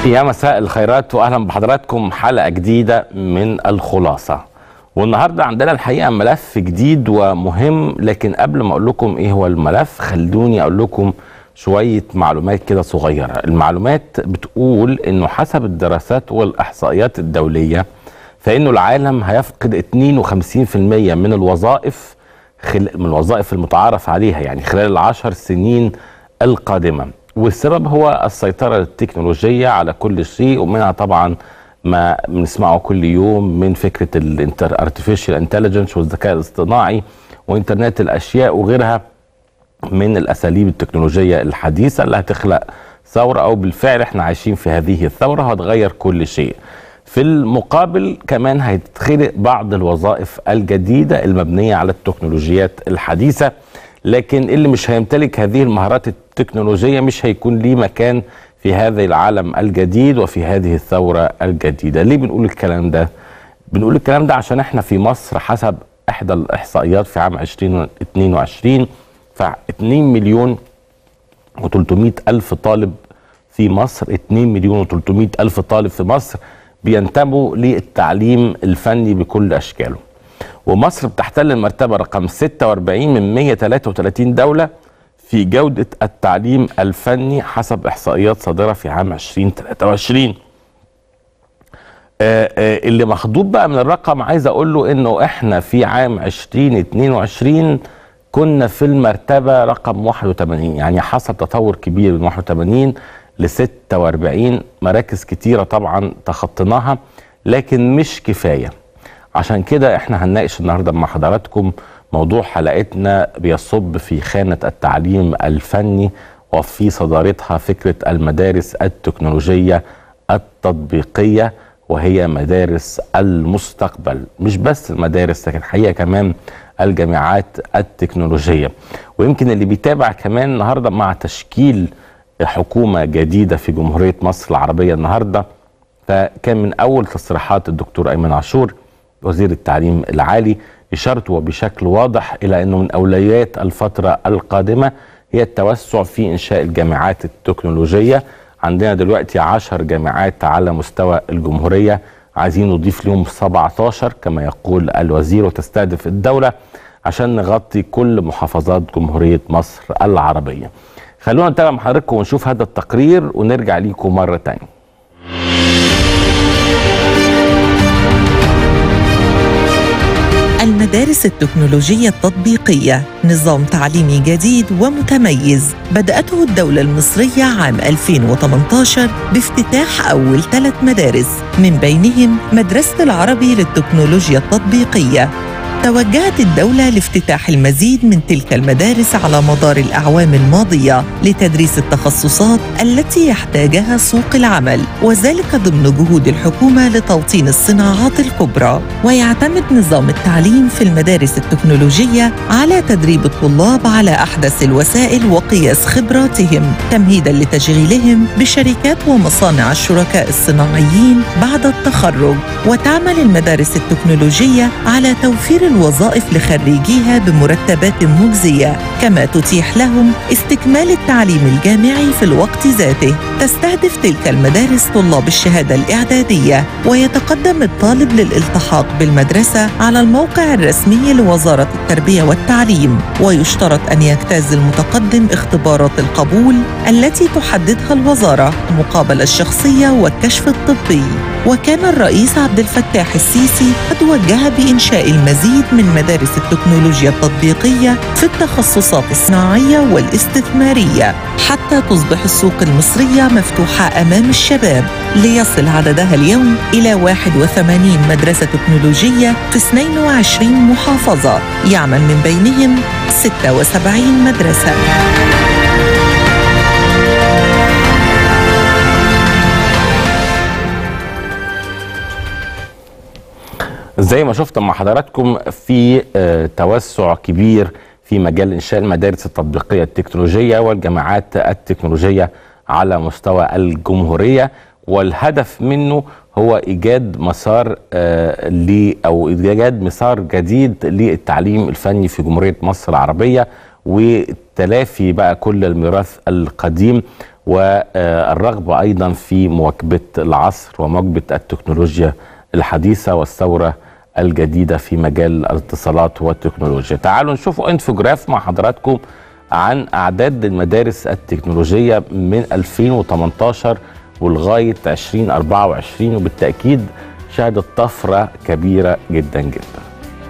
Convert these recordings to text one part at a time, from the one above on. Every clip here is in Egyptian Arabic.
يا مساء الخيرات واهلا بحضراتكم حلقه جديده من الخلاصه والنهارده عندنا الحقيقه ملف جديد ومهم لكن قبل ما اقول لكم ايه هو الملف خلوني اقول لكم شويه معلومات كده صغيره المعلومات بتقول انه حسب الدراسات والاحصائيات الدوليه فانه العالم هيفقد 52% من الوظائف خل... من الوظائف المتعارف عليها يعني خلال العشر سنين القادمه والسبب هو السيطرة التكنولوجية على كل شيء ومنها طبعا ما بنسمعه كل يوم من فكرة الارتفيشال انتليجنس والذكاء الاصطناعي وانترنت الاشياء وغيرها من الاساليب التكنولوجية الحديثة اللي هتخلق ثورة او بالفعل احنا عايشين في هذه الثورة وهتغير كل شيء في المقابل كمان هيتخلق بعض الوظائف الجديدة المبنية على التكنولوجيات الحديثة لكن اللي مش هيمتلك هذه المهارات التكنولوجية مش هيكون ليه مكان في هذا العالم الجديد وفي هذه الثورة الجديدة ليه بنقول الكلام ده؟ بنقول الكلام ده عشان احنا في مصر حسب احدى الاحصائيات في عام 2022 ف 2 مليون و300 الف طالب في مصر 2 مليون و300 الف طالب في مصر بينتموا للتعليم الفني بكل اشكاله ومصر بتحتل المرتبة رقم 46 من 133 دولة في جودة التعليم الفني حسب إحصائيات صادرة في عام 2023 آآ آآ اللي مخضوب بقى من الرقم عايز أقول له إنه إحنا في عام 2022 كنا في المرتبة رقم 81 يعني حصل تطور كبير من 81 ل 46 مراكز كتيرة طبعا تخطيناها لكن مش كفايه عشان كده احنا هنناقش النهارده مع حضراتكم موضوع حلقتنا بيصب في خانه التعليم الفني وفي صدارتها فكره المدارس التكنولوجيه التطبيقيه وهي مدارس المستقبل مش بس المدارس لكن الحقيقه كمان الجامعات التكنولوجيه ويمكن اللي بيتابع كمان النهارده مع تشكيل حكومه جديده في جمهوريه مصر العربيه النهارده فكان من اول تصريحات الدكتور ايمن عاشور وزير التعليم العالي إشارته وبشكل واضح إلى أنه من أولويات الفترة القادمة هي التوسع في إنشاء الجامعات التكنولوجية عندنا دلوقتي عشر جامعات على مستوى الجمهورية عايزين نضيف لهم 17 كما يقول الوزير وتستهدف الدولة عشان نغطي كل محافظات جمهورية مصر العربية خلونا نتابع مع حضراتكم ونشوف هذا التقرير ونرجع ليكم مرة تانية المدارس التكنولوجية التطبيقية نظام تعليمي جديد ومتميز بدأته الدولة المصرية عام 2018 بافتتاح أول ثلاث مدارس من بينهم مدرسة العربي للتكنولوجيا التطبيقية توجهت الدولة لافتتاح المزيد من تلك المدارس على مدار الأعوام الماضية لتدريس التخصصات التي يحتاجها سوق العمل وذلك ضمن جهود الحكومة لتوطين الصناعات الكبرى ويعتمد نظام التعليم في المدارس التكنولوجية على تدريب الطلاب على أحدث الوسائل وقياس خبراتهم تمهيدا لتشغيلهم بشركات ومصانع الشركاء الصناعيين بعد التخرج وتعمل المدارس التكنولوجية على توفير الوظائف لخريجيها بمرتبات مجزية كما تتيح لهم استكمال التعليم الجامعي في الوقت ذاته تستهدف تلك المدارس طلاب الشهادة الإعدادية ويتقدم الطالب للالتحاق بالمدرسة على الموقع الرسمي لوزارة التربية والتعليم ويشترط أن يجتاز المتقدم اختبارات القبول التي تحددها الوزارة مقابل الشخصية والكشف الطبي وكان الرئيس عبد الفتاح السيسي قد وجه بإنشاء المزيد من مدارس التكنولوجيا التطبيقية في التخصصات الصناعية والاستثمارية حتى تصبح السوق المصرية مفتوحة أمام الشباب ليصل عددها اليوم إلى 81 مدرسة تكنولوجية في 22 محافظة يعمل من بينهم 76 مدرسة زي ما شفت مع حضراتكم في آه، توسع كبير في مجال انشاء المدارس التطبيقيه التكنولوجيه والجامعات التكنولوجيه على مستوى الجمهوريه والهدف منه هو ايجاد مسار آه ل او ايجاد مسار جديد للتعليم الفني في جمهوريه مصر العربيه وتلافي بقى كل الميراث القديم والرغبة أيضا في مواكبة العصر ومواكبة التكنولوجيا الحديثة والثورة الجديدة في مجال الاتصالات والتكنولوجيا تعالوا نشوف انفوجراف مع حضراتكم عن أعداد المدارس التكنولوجية من 2018 ولغاية 2024 وبالتأكيد شهدت طفرة كبيرة جدا جدا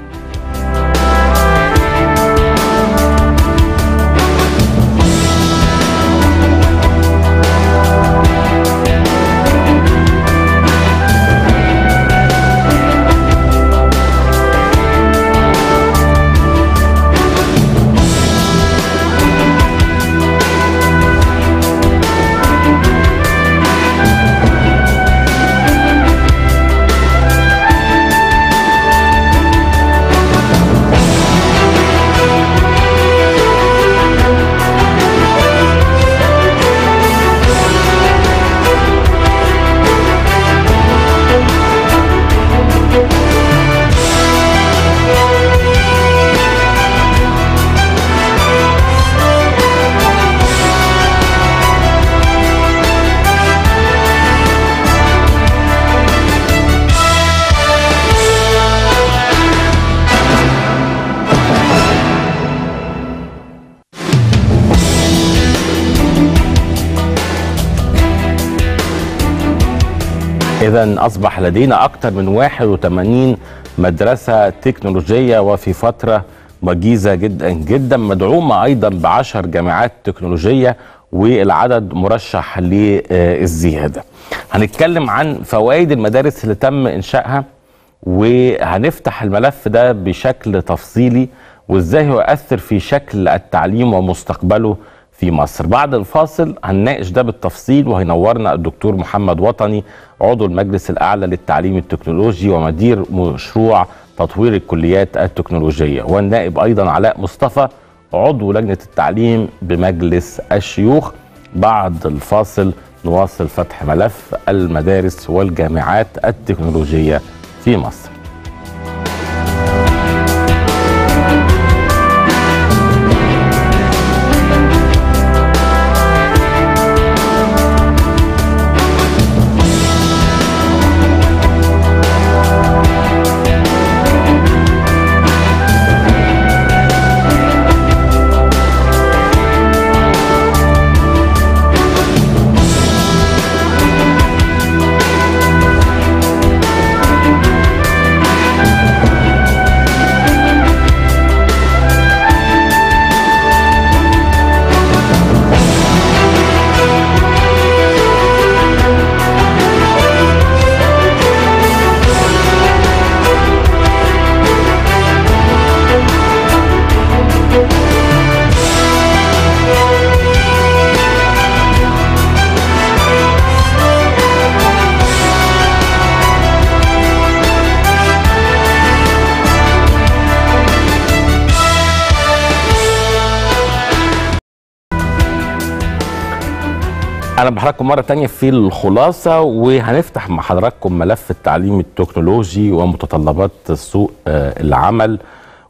إذا أصبح لدينا أكثر من 81 مدرسة تكنولوجية وفي فترة وجيزة جدا جدا مدعومة أيضا بعشر جامعات تكنولوجية والعدد مرشح للزيادة هنتكلم عن فوائد المدارس اللي تم إنشائها وهنفتح الملف ده بشكل تفصيلي وإزاي هو يؤثر في شكل التعليم ومستقبله في مصر بعد الفاصل هنناقش ده بالتفصيل وهينورنا الدكتور محمد وطني عضو المجلس الأعلى للتعليم التكنولوجي ومدير مشروع تطوير الكليات التكنولوجية والنائب أيضا علاء مصطفى عضو لجنة التعليم بمجلس الشيوخ بعد الفاصل نواصل فتح ملف المدارس والجامعات التكنولوجية في مصر اهلا بحضراتكم مره تانية في الخلاصه وهنفتح مع حضراتكم ملف التعليم التكنولوجي ومتطلبات سوق آه، العمل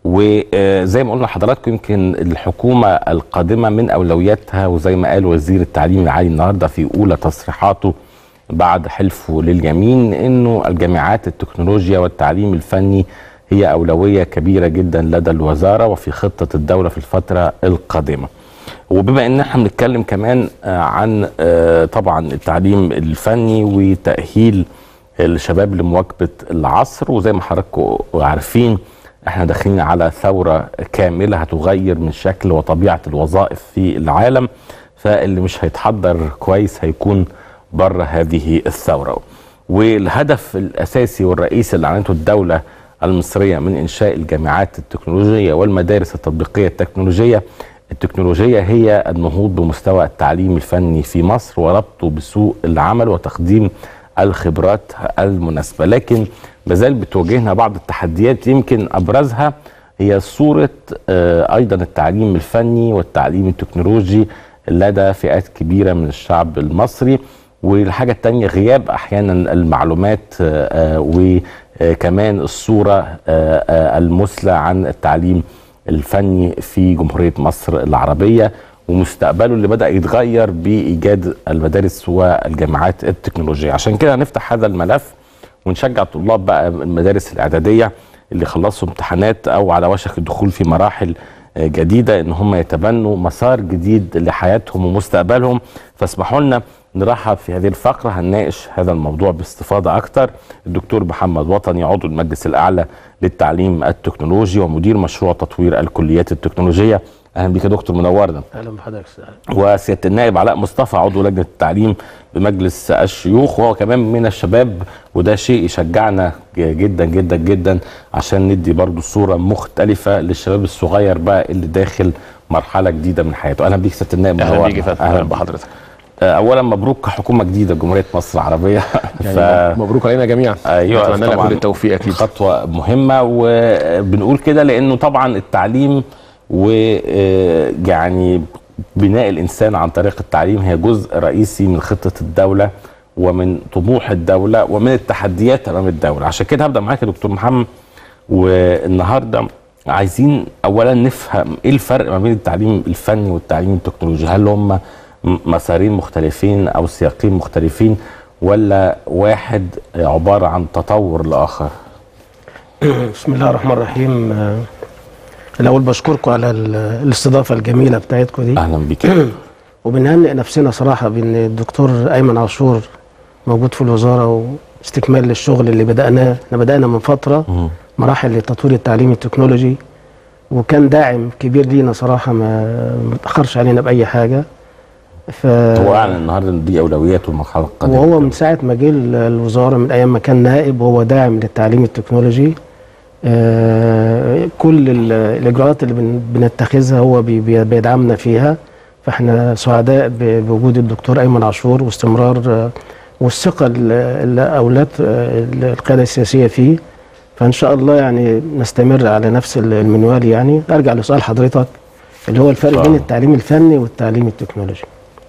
وزي ما قلنا لحضراتكم يمكن الحكومه القادمه من اولوياتها وزي ما قال وزير التعليم العالي النهارده في اولى تصريحاته بعد حلفه لليمين انه الجامعات التكنولوجيا والتعليم الفني هي اولويه كبيره جدا لدى الوزاره وفي خطه الدوله في الفتره القادمه. وبما ان احنا بنتكلم كمان آه، عن آه، طبعا التعليم الفني وتاهيل الشباب لمواكبه العصر وزي ما حضراتكم عارفين احنا داخلين على ثوره كامله هتغير من شكل وطبيعه الوظائف في العالم فاللي مش هيتحضر كويس هيكون بره هذه الثوره والهدف الاساسي والرئيسي اللي اعلنته الدوله المصريه من انشاء الجامعات التكنولوجيه والمدارس التطبيقيه التكنولوجيه التكنولوجية هي النهوض بمستوى التعليم الفني في مصر وربطه بسوق العمل وتقديم الخبرات المناسبة لكن مازال بتواجهنا بعض التحديات يمكن أبرزها هي صورة آه، أيضا التعليم الفني والتعليم التكنولوجي لدى فئات كبيرة من الشعب المصري والحاجة التانية غياب أحيانا المعلومات آه، آه، وكمان الصورة آه، آه، المثلى عن التعليم الفني في جمهورية مصر العربية ومستقبله اللي بدا يتغير بايجاد المدارس والجامعات التكنولوجيه عشان كده هنفتح هذا الملف ونشجع الطلاب بقى المدارس الاعداديه اللي خلصوا امتحانات او على وشك الدخول في مراحل آه، جديده ان هم يتبنوا مسار جديد لحياتهم ومستقبلهم فاسمحوا لنا نرحب في هذه الفقره هنناقش هذا الموضوع باستفاضه اكثر الدكتور محمد وطني عضو المجلس الاعلى للتعليم التكنولوجي ومدير مشروع تطوير الكليات التكنولوجيه اهلا بك يا دكتور منورنا اهلا بحضرتك أستاذ. وسياده النائب علاء مصطفى عضو لجنه التعليم بمجلس الشيوخ وهو كمان من الشباب وده شيء يشجعنا جدا جدا جدا عشان ندي برضو صوره مختلفه للشباب الصغير بقى اللي داخل مرحله جديده من حياته اهلا بيك سياده النائب اهلا منورنا. بيك يا فندم اهلا بحضرتك آه، اولا مبروك حكومه جديده جمهوريه مصر العربيه يعني مبروك علينا جميعا ايوه اتمنى لك طبعاً كل التوفيق اكيد خطوه مهمه وبنقول كده لانه طبعا التعليم ويعني بناء الانسان عن طريق التعليم هي جزء رئيسي من خطه الدوله ومن طموح الدوله ومن التحديات امام الدوله عشان كده هبدا معاك يا دكتور محمد والنهارده عايزين اولا نفهم ايه الفرق ما بين التعليم الفني والتعليم التكنولوجي هل هم م- مسارين مختلفين او سياقين مختلفين ولا واحد عباره عن تطور لاخر بسم الله الرحمن الرحيم آه، الاول بشكركم على ال- الاستضافه الجميله بتاعتكم دي اهلا بك وبنهنئ نفسنا صراحه بان الدكتور ايمن عاشور موجود في الوزاره واستكمال للشغل اللي بداناه احنا بدانا من فتره مم. مراحل لتطوير التعليم التكنولوجي وكان داعم كبير لينا صراحه ما ما تاخرش علينا باي حاجه ف هو اعلن النهارده ان دي اولوياته المرحله القادمه وهو من ساعه ما جه ال- الوزاره من ايام ما كان نائب وهو داعم للتعليم التكنولوجي آه، كل ال- الاجراءات اللي بن- بنتخذها هو بي- بي- بيدعمنا فيها فاحنا سعداء ب- بوجود الدكتور ايمن عاشور واستمرار آه، والثقه ال- اللي اولاد آه، القياده السياسيه فيه فان شاء الله يعني نستمر على نفس ال- المنوال يعني ارجع لسؤال حضرتك اللي هو الفرق بين آه. التعليم الفني والتعليم التكنولوجي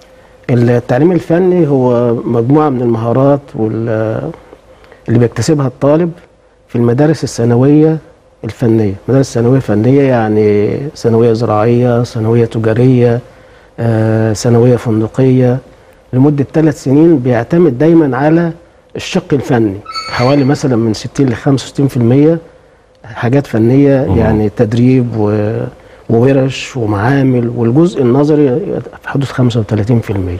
التعليم الفني هو مجموعة من المهارات وال- اللي بيكتسبها الطالب في المدارس الثانوية الفنية مدارس ثانوية فنية يعني ثانوية زراعية ثانوية تجارية آه، ثانوية فندقية لمدة ثلاث سنين بيعتمد دايما على الشق الفني حوالي مثلا من 60 ل 65% حاجات فنية مم. يعني تدريب و وورش ومعامل والجزء النظري في حدود 35%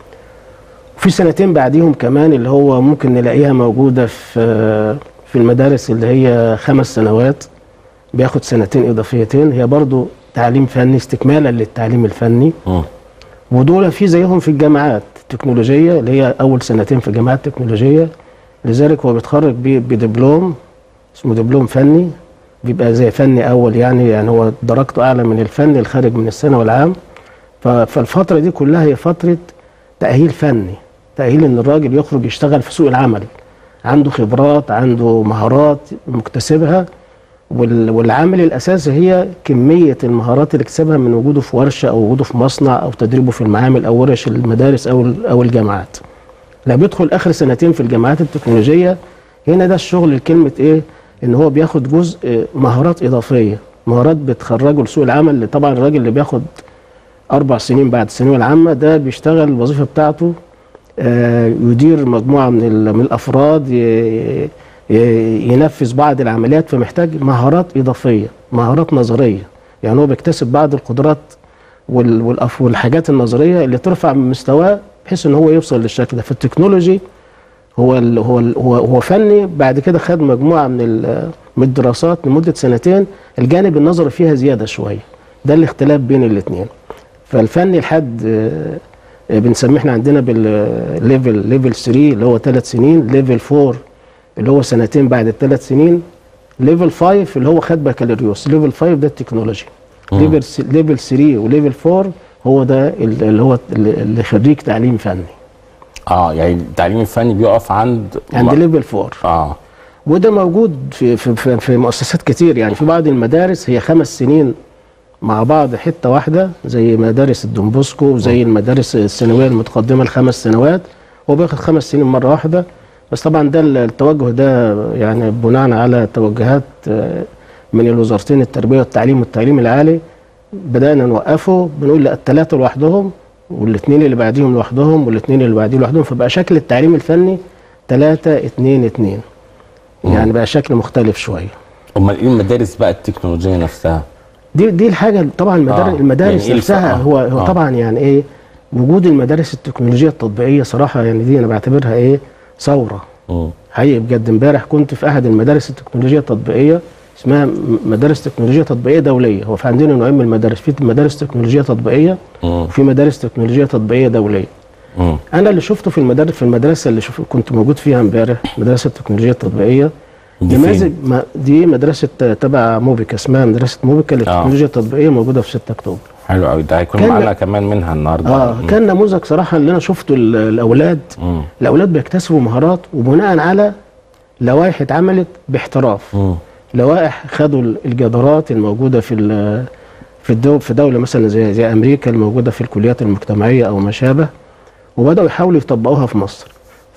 وفي سنتين بعديهم كمان اللي هو ممكن نلاقيها موجودة في في المدارس اللي هي خمس سنوات بياخد سنتين إضافيتين هي برضو تعليم فني استكمالا للتعليم الفني مم. ودول في زيهم في الجامعات التكنولوجية اللي هي أول سنتين في الجامعات التكنولوجية لذلك هو بيتخرج ب- بدبلوم اسمه دبلوم فني بيبقى زي فني أول يعني يعني هو درجته أعلى من الفني الخارج من الثانوي العام ف- فالفترة دي كلها هي فترة تأهيل فني تأهيل إن الراجل يخرج يشتغل في سوق العمل عنده خبرات عنده مهارات مكتسبها وال- والعامل الاساسي هي كميه المهارات اللي اكتسبها من وجوده في ورشه او وجوده في مصنع او تدريبه في المعامل او ورش المدارس او ال- او الجامعات. لا بيدخل اخر سنتين في الجامعات التكنولوجيه هنا ده الشغل الكلمه ايه؟ ان هو بياخد جزء مهارات اضافيه، مهارات بتخرجه لسوق العمل اللي طبعا الراجل اللي بياخد اربع سنين بعد الثانويه العامه ده بيشتغل الوظيفه بتاعته آه، يدير مجموعه من ال- من الافراد ي- ي- ينفذ بعض العمليات فمحتاج مهارات اضافيه مهارات نظريه يعني هو بيكتسب بعض القدرات وال- والأف- والحاجات النظريه اللي ترفع من مستواه بحيث ان هو يوصل للشكل ده في التكنولوجي هو ال هو ال هو هو فني بعد كده خد مجموعه من ال- من الدراسات لمده سنتين الجانب النظري فيها زياده شويه ده الاختلاف بين الاثنين فالفني لحد آه، آه، بنسميه احنا عندنا بالليفل ليفل 3 اللي هو ثلاث سنين ليفل 4 اللي هو سنتين بعد الثلاث سنين ليفل 5 اللي هو خد بكالوريوس ليفل 5 ده التكنولوجي مم. ليفل س- ليفل 3 وليفل 4 هو ده ال- اللي هو اللي اللي خريج تعليم فني اه يعني التعليم الفني بيقف عند عند ليفل 4 اه وده موجود في في في, في مؤسسات كتير يعني في بعض المدارس هي خمس سنين مع بعض حته واحده زي مدارس الدومبوسكو وزي المدارس الثانويه المتقدمه الخمس سنوات هو بياخد خمس سنين مره واحده بس طبعا ده التوجه ده يعني بناء على توجهات آه، من الوزارتين التربيه والتعليم والتعليم العالي بدانا نوقفه بنقول لا الثلاثه لوحدهم والاثنين اللي بعديهم لوحدهم والاثنين اللي بعديهم لوحدهم فبقى شكل التعليم الفني 3 2 2 يعني بقى شكل مختلف شويه امال ايه المدارس بقى التكنولوجيه نفسها دي دي الحاجه طبعا المدارس, آه. المدارس يعني إيه نفسها الفرق؟ هو هو آه. طبعا يعني ايه وجود المدارس التكنولوجيه التطبيقيه صراحه يعني دي انا بعتبرها ايه ثوره مم. حقيقي بجد امبارح كنت في احد المدارس التكنولوجيه التطبيقيه اسمها م- مدارس تكنولوجيه تطبيقيه دوليه هو في عندنا نوعين من المدارس في مدارس تكنولوجيه تطبيقيه مم. وفي مدارس تكنولوجيه تطبيقيه دوليه مم. انا اللي شفته في المدارس في المدرسه اللي شوف كنت موجود فيها امبارح مدرسه التكنولوجيا التطبيقيه دي نماذج فين؟ ما دي مدرسه تبع موبيكا اسمها مدرسه موبيكا للتكنولوجيا التطبيقيه موجوده في 6 اكتوبر حلو قوي ده هيكون كان- معانا كمان منها النهارده اه مم. كان نموذج صراحه اللي انا شفته ال- الاولاد مم. الاولاد بيكتسبوا مهارات وبناء على لوائح اتعملت باحتراف مم. لوائح خدوا ال- الجدارات الموجوده في ال- في الدول في دوله مثلا زي زي امريكا الموجوده في الكليات المجتمعيه او ما شابه وبداوا يحاولوا يطبقوها في مصر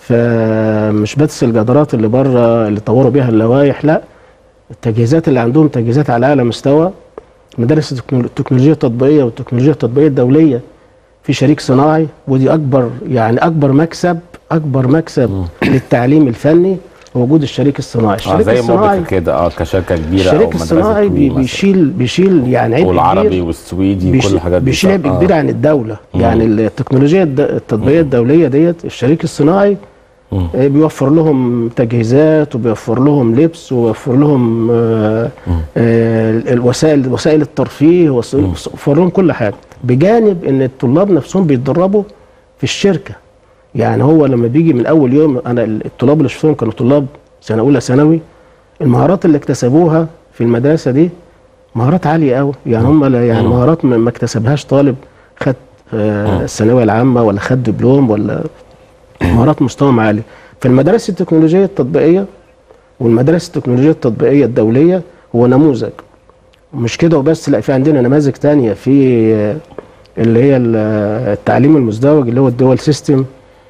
فمش بس الجدارات اللي بره اللي طوروا بيها اللوائح لا التجهيزات اللي عندهم تجهيزات على اعلى مستوى مدارس التكنولو- التكنولوجيا التطبيقيه والتكنولوجيا التطبيقيه الدوليه في شريك صناعي ودي اكبر يعني اكبر مكسب اكبر مكسب للتعليم الفني هو وجود الشريك الصناعي اه الشريك زي الصناعي موبيكا كده اه كشركه كبيره او الشريك مدرسه الصناعي بي- وي مثلا. بيشيل بيشيل يعني عبء والعربي كبير والسويدي بيش- وكل الحاجات دي بيشيل عبء صح؟ كبير آه. عن الدوله مم. يعني التكنولوجيا الد- التطبيقيه الدوليه ديت الشريك الصناعي مم. آه، بيوفر لهم تجهيزات وبيوفر لهم لبس وبيوفر لهم آه، آه، الوسائل وسائل الترفيه وس- بيوفر لهم كل حاجه بجانب ان الطلاب نفسهم بيتدربوا في الشركه يعني هو لما بيجي من اول يوم انا الطلاب اللي شفتهم كانوا طلاب سنه اولى ثانوي المهارات اللي اكتسبوها في المدرسه دي مهارات عاليه قوي يعني هم لا- يعني مم. مهارات ما ما اكتسبهاش طالب خد آه، الثانويه العامه ولا خد دبلوم ولا مهارات مستوى عالي فالمدارس التكنولوجيه التطبيقيه والمدارس التكنولوجيه التطبيقيه الدوليه هو نموذج مش كده وبس لا في عندنا نماذج تانية في آه، اللي هي ال- آه، التعليم المزدوج اللي هو الدول سيستم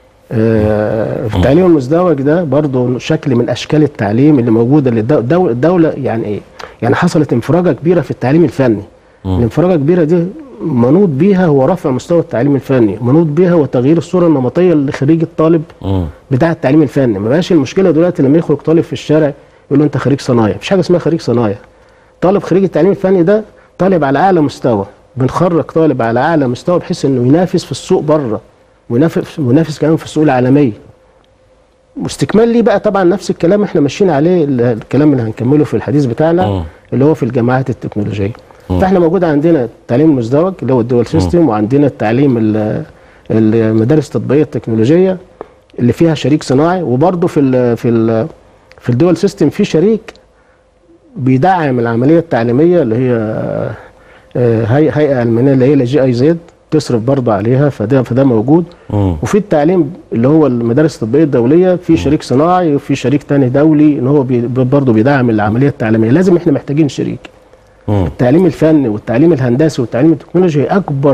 آه، في التعليم المزدوج ده برضه شكل من اشكال التعليم اللي موجوده للدوله الدوله يعني ايه؟ يعني حصلت انفراجه كبيره في التعليم الفني. الانفراجه الكبيره دي منوط بيها هو رفع مستوى التعليم الفني، منوط بيها هو تغيير الصوره النمطيه لخريج الطالب مم. بتاع التعليم الفني، ما بقاش المشكله دلوقتي لما يخرج طالب في الشارع يقول له انت خريج صنايع، مفيش حاجه اسمها خريج صنايع. طالب خريج التعليم الفني ده طالب على اعلى مستوى، بنخرج طالب على اعلى مستوى بحيث انه ينافس في السوق بره وينافس وينافس كمان في السوق العالميه. واستكمال ليه بقى طبعا نفس الكلام احنا ماشيين عليه ال- الكلام اللي هنكمله في الحديث بتاعنا مم. اللي هو في الجامعات التكنولوجيه. فاحنا موجود عندنا التعليم المزدوج اللي هو الدول سيستم وعندنا التعليم ال- المدارس التطبيقيه التكنولوجيه اللي فيها شريك صناعي وبرضه في ال في ال في الدول سيستم في شريك بيدعم العمليه التعليميه اللي هي آه، هي- هيئه المانيه اللي هي الجي اي زد تصرف برضه عليها فده فده موجود مم. وفي التعليم اللي هو المدارس التطبيقيه الدوليه في شريك صناعي وفي شريك تاني دولي ان هو بي برضه بيدعم العمليه التعليميه لازم احنا محتاجين شريك مم. التعليم الفني والتعليم الهندسي والتعليم التكنولوجي اكبر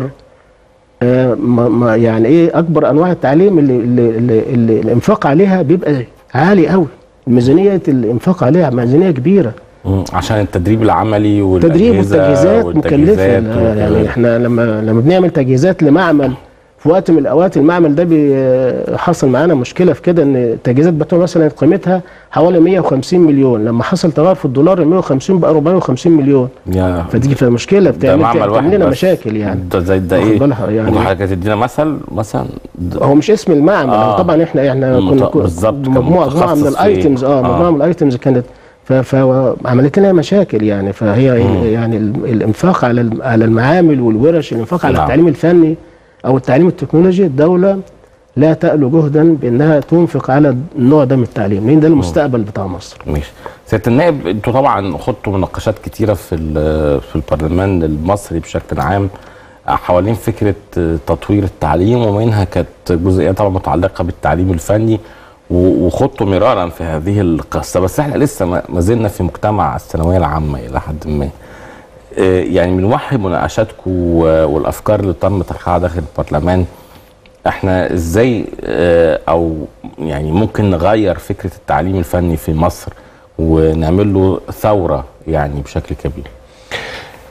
آه ما ما يعني ايه اكبر انواع التعليم اللي, اللي, اللي, اللي الانفاق عليها بيبقى عالي قوي ميزانيه الانفاق عليها ميزانيه كبيره مم. عشان التدريب العملي التدريب والأجهزة والتجهيزات مكلفه والتجهيزات آه، يعني وكده. احنا لما لما بنعمل تجهيزات لمعمل في وقت من الاوقات المعمل ده بي- حصل معانا مشكله في كده ان التجهيزات بتاعته مثلا قيمتها حوالي 150 مليون لما حصل تغير في الدولار ال 150 بقى 450 مليون يا فدي في مشكله ده بتعمل معمل بتعمل واحد لنا بس. مشاكل يعني ده زي ده واخد ايه بالها يعني. ممكن حضرتك تدينا مثل مثلا د- هو مش اسم المعمل آه. آه. طبعا احنا احنا مت- كنا كنا- بالظبط، كان مجموعه مجموعه من متخصص في إيه؟ الايتمز اه آه. مجموعه من الايتمز كانت ف- فعملت لنا مشاكل يعني فهي يعني ال- الانفاق على الم- على المعامل والورش الانفاق على نعم. التعليم الفني او التعليم التكنولوجي الدوله لا تألو جهدا بانها تنفق على النوع ده من التعليم لان ده المستقبل بتاع مصر ماشي سياده النائب انتوا طبعا خضتوا مناقشات كتيره في ال- في البرلمان المصري بشكل عام حوالين فكره تطوير التعليم ومنها كانت جزئيه طبعا متعلقه بالتعليم الفني و- وخضتوا مرارا في هذه القصه بس احنا لسه ما ما زلنا في مجتمع الثانويه العامه الى حد ما آه، يعني من وحي مناقشاتكم و- والافكار اللي تم طرحها داخل البرلمان احنا ازاي آه، او يعني ممكن نغير فكره التعليم الفني في مصر ونعمل له ثوره يعني بشكل كبير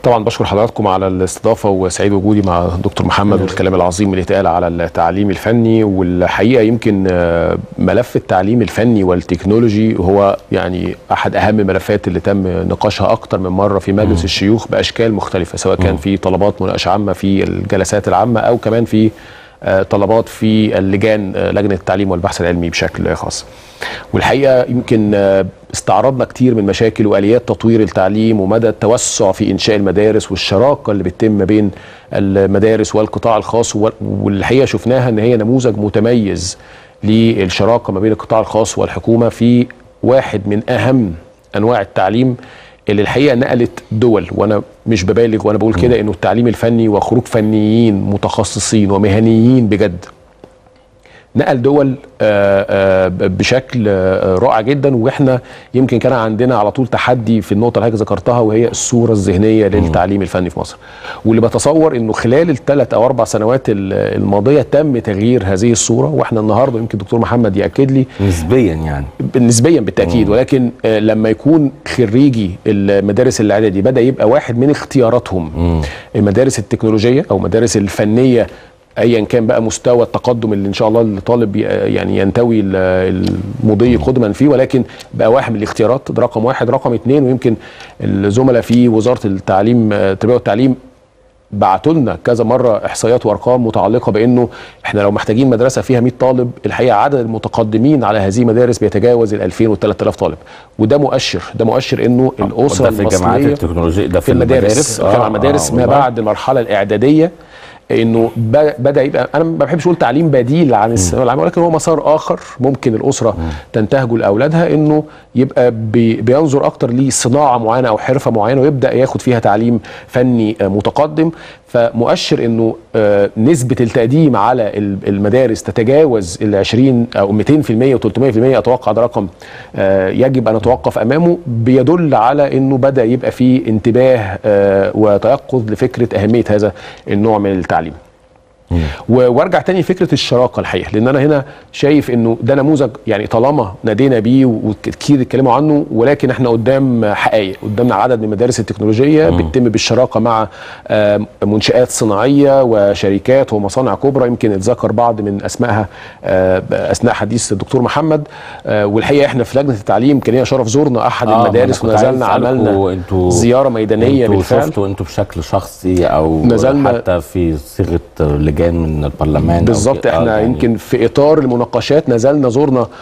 طبعا بشكر حضراتكم على الاستضافه وسعيد وجودي مع دكتور محمد والكلام العظيم اللي اتقال على التعليم الفني والحقيقه يمكن آه، ملف التعليم الفني والتكنولوجي هو يعني احد اهم الملفات اللي تم نقاشها اكتر من مره في مجلس الشيوخ باشكال مختلفه سواء كان في طلبات مناقشه عامه في الجلسات العامه او كمان في آه، طلبات في اللجان آه، لجنه التعليم والبحث العلمي بشكل خاص. والحقيقه يمكن آه، استعرضنا كتير من مشاكل واليات تطوير التعليم ومدى التوسع في انشاء المدارس والشراكه اللي بتتم ما بين المدارس والقطاع الخاص وال- والحقيقه شفناها ان هي نموذج متميز للشراكه ما بين القطاع الخاص والحكومه في واحد من اهم انواع التعليم اللي الحقيقه نقلت دول وانا مش ببالغ وانا بقول كده انه التعليم الفني وخروج فنيين متخصصين ومهنيين بجد نقل دول آه، آه، بشكل آه، رائع جدا واحنا يمكن كان عندنا على طول تحدي في النقطه اللي حضرتك ذكرتها وهي الصوره الذهنيه للتعليم الفني في مصر واللي بتصور انه خلال الثلاث او اربع سنوات ال- الماضيه تم تغيير هذه الصوره واحنا النهارده يمكن الدكتور محمد ياكد لي نسبيا يعني نسبيا بالتاكيد ولكن آه، لما يكون خريجي المدارس الاعدادي بدا يبقى واحد من اختياراتهم المدارس التكنولوجيه او المدارس الفنيه ايا كان بقى مستوى التقدم اللي ان شاء الله الطالب ي- يعني ينتوي ال- المضي قدما فيه ولكن بقى واحد من الاختيارات ده رقم واحد رقم اثنين ويمكن الزملاء في وزاره التعليم آه، التربيه والتعليم بعتوا لنا كذا مره احصائيات وارقام متعلقه بانه احنا لو محتاجين مدرسه فيها 100 طالب الحقيقه عدد المتقدمين على هذه المدارس بيتجاوز ال 2000 وال 3000 طالب وده مؤشر ده مؤشر انه الاسره ده في الجامعات المصريه التكنولوجيه ده في, في المدارس آه، كان على المدارس آه، ما والله. بعد المرحله الاعداديه انه ب- بدا يبقى انا ما بحبش اقول تعليم بديل عن الثانويه العامه ولكن هو مسار اخر ممكن الاسره تنتهجه لاولادها انه يبقى بي بينظر اكتر لصناعه معينه او حرفه معينه ويبدا ياخد فيها تعليم فني آه، متقدم فمؤشر انه آه، نسبه التقديم على ال- المدارس تتجاوز ال 20 او 200% و300% اتوقع ده رقم آه، يجب ان نتوقف امامه بيدل على انه بدا يبقى في انتباه آه، وتيقظ لفكره اهميه هذا النوع من التعليم. و- وارجع تاني لفكره الشراكه الحقيقه لان انا هنا شايف انه ده نموذج يعني طالما نادينا بيه وكتير اتكلموا عنه ولكن احنا قدام حقائق قدامنا عدد من المدارس التكنولوجيه بتتم بالشراكه مع آه، منشات صناعيه وشركات ومصانع كبرى يمكن اتذكر بعض من اسمائها آه، اثناء حديث الدكتور محمد آه، والحقيقه احنا في لجنه التعليم كان لينا شرف زورنا احد آه، ما المدارس أنا كنت ونزلنا عايز أسألكوا عملنا انتوا زياره ميدانيه انتوا بالفعل شفتوا انتوا بشكل شخصي او نزلنا- حتى في صيغه لجان من البرلمان أو بالظبط كده. آه، احنا يعني يمكن في اطار المناقشات نزلنا زورنا آه،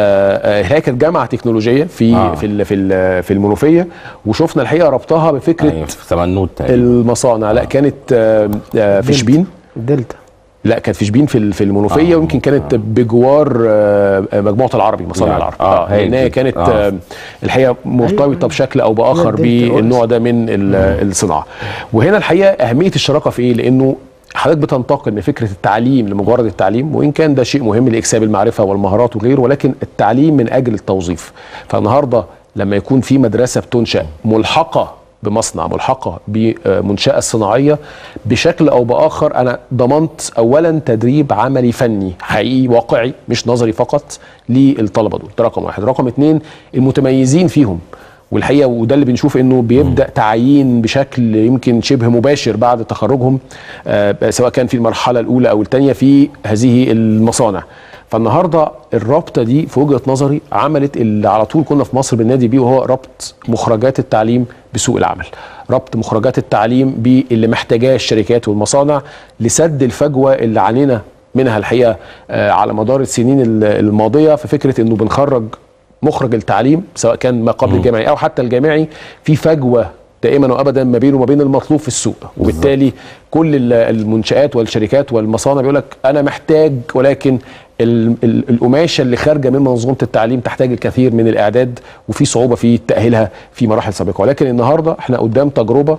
آه، هي كانت جامعه تكنولوجيه في آه. في ال- في ال- في المنوفيه وشفنا الحقيقه ربطها بفكره أيوة، في سمنوت تقريبا المصانع لا كانت آه، آه، في شبين دلتا لا كانت في شبين في ال- في المنوفيه آه، ويمكن كانت بجوار آه، مجموعه العربي مصانع يعني، العربي آه، هي لان هي دي. كانت آه. آه، الحقيقه مرتبطه بشكل او باخر الدلتا بالنوع ده من ال- الصناعه وهنا الحقيقه اهميه الشراكه في ايه لانه حضرتك بتنتقل من فكره التعليم لمجرد التعليم وان كان ده شيء مهم لاكساب المعرفه والمهارات وغيره ولكن التعليم من اجل التوظيف فالنهارده لما يكون في مدرسه بتنشا ملحقه بمصنع ملحقه بمنشاه صناعيه بشكل او باخر انا ضمنت اولا تدريب عملي فني حقيقي واقعي مش نظري فقط للطلبه دول ده رقم واحد رقم اتنين المتميزين فيهم والحقيقه وده اللي بنشوف انه بيبدا تعيين بشكل يمكن شبه مباشر بعد تخرجهم آه، سواء كان في المرحله الاولى او الثانيه في هذه المصانع فالنهارده الرابطه دي في وجهه نظري عملت اللي على طول كنا في مصر بننادي بيه وهو ربط مخرجات التعليم بسوق العمل ربط مخرجات التعليم باللي محتاجاه الشركات والمصانع لسد الفجوه اللي عانينا منها الحقيقه آه، على مدار السنين ال- الماضيه في فكره انه بنخرج مخرج التعليم سواء كان ما قبل الجامعي او حتى الجامعي في فجوه دائما وابدا ما بينه وما بين المطلوب في السوق وبالتالي كل ال- المنشات والشركات والمصانع بيقول لك انا محتاج ولكن ال- ال- القماشه اللي خارجه من منظومه التعليم تحتاج الكثير من الاعداد وفي صعوبه في تاهيلها في مراحل سابقه ولكن النهارده احنا قدام تجربه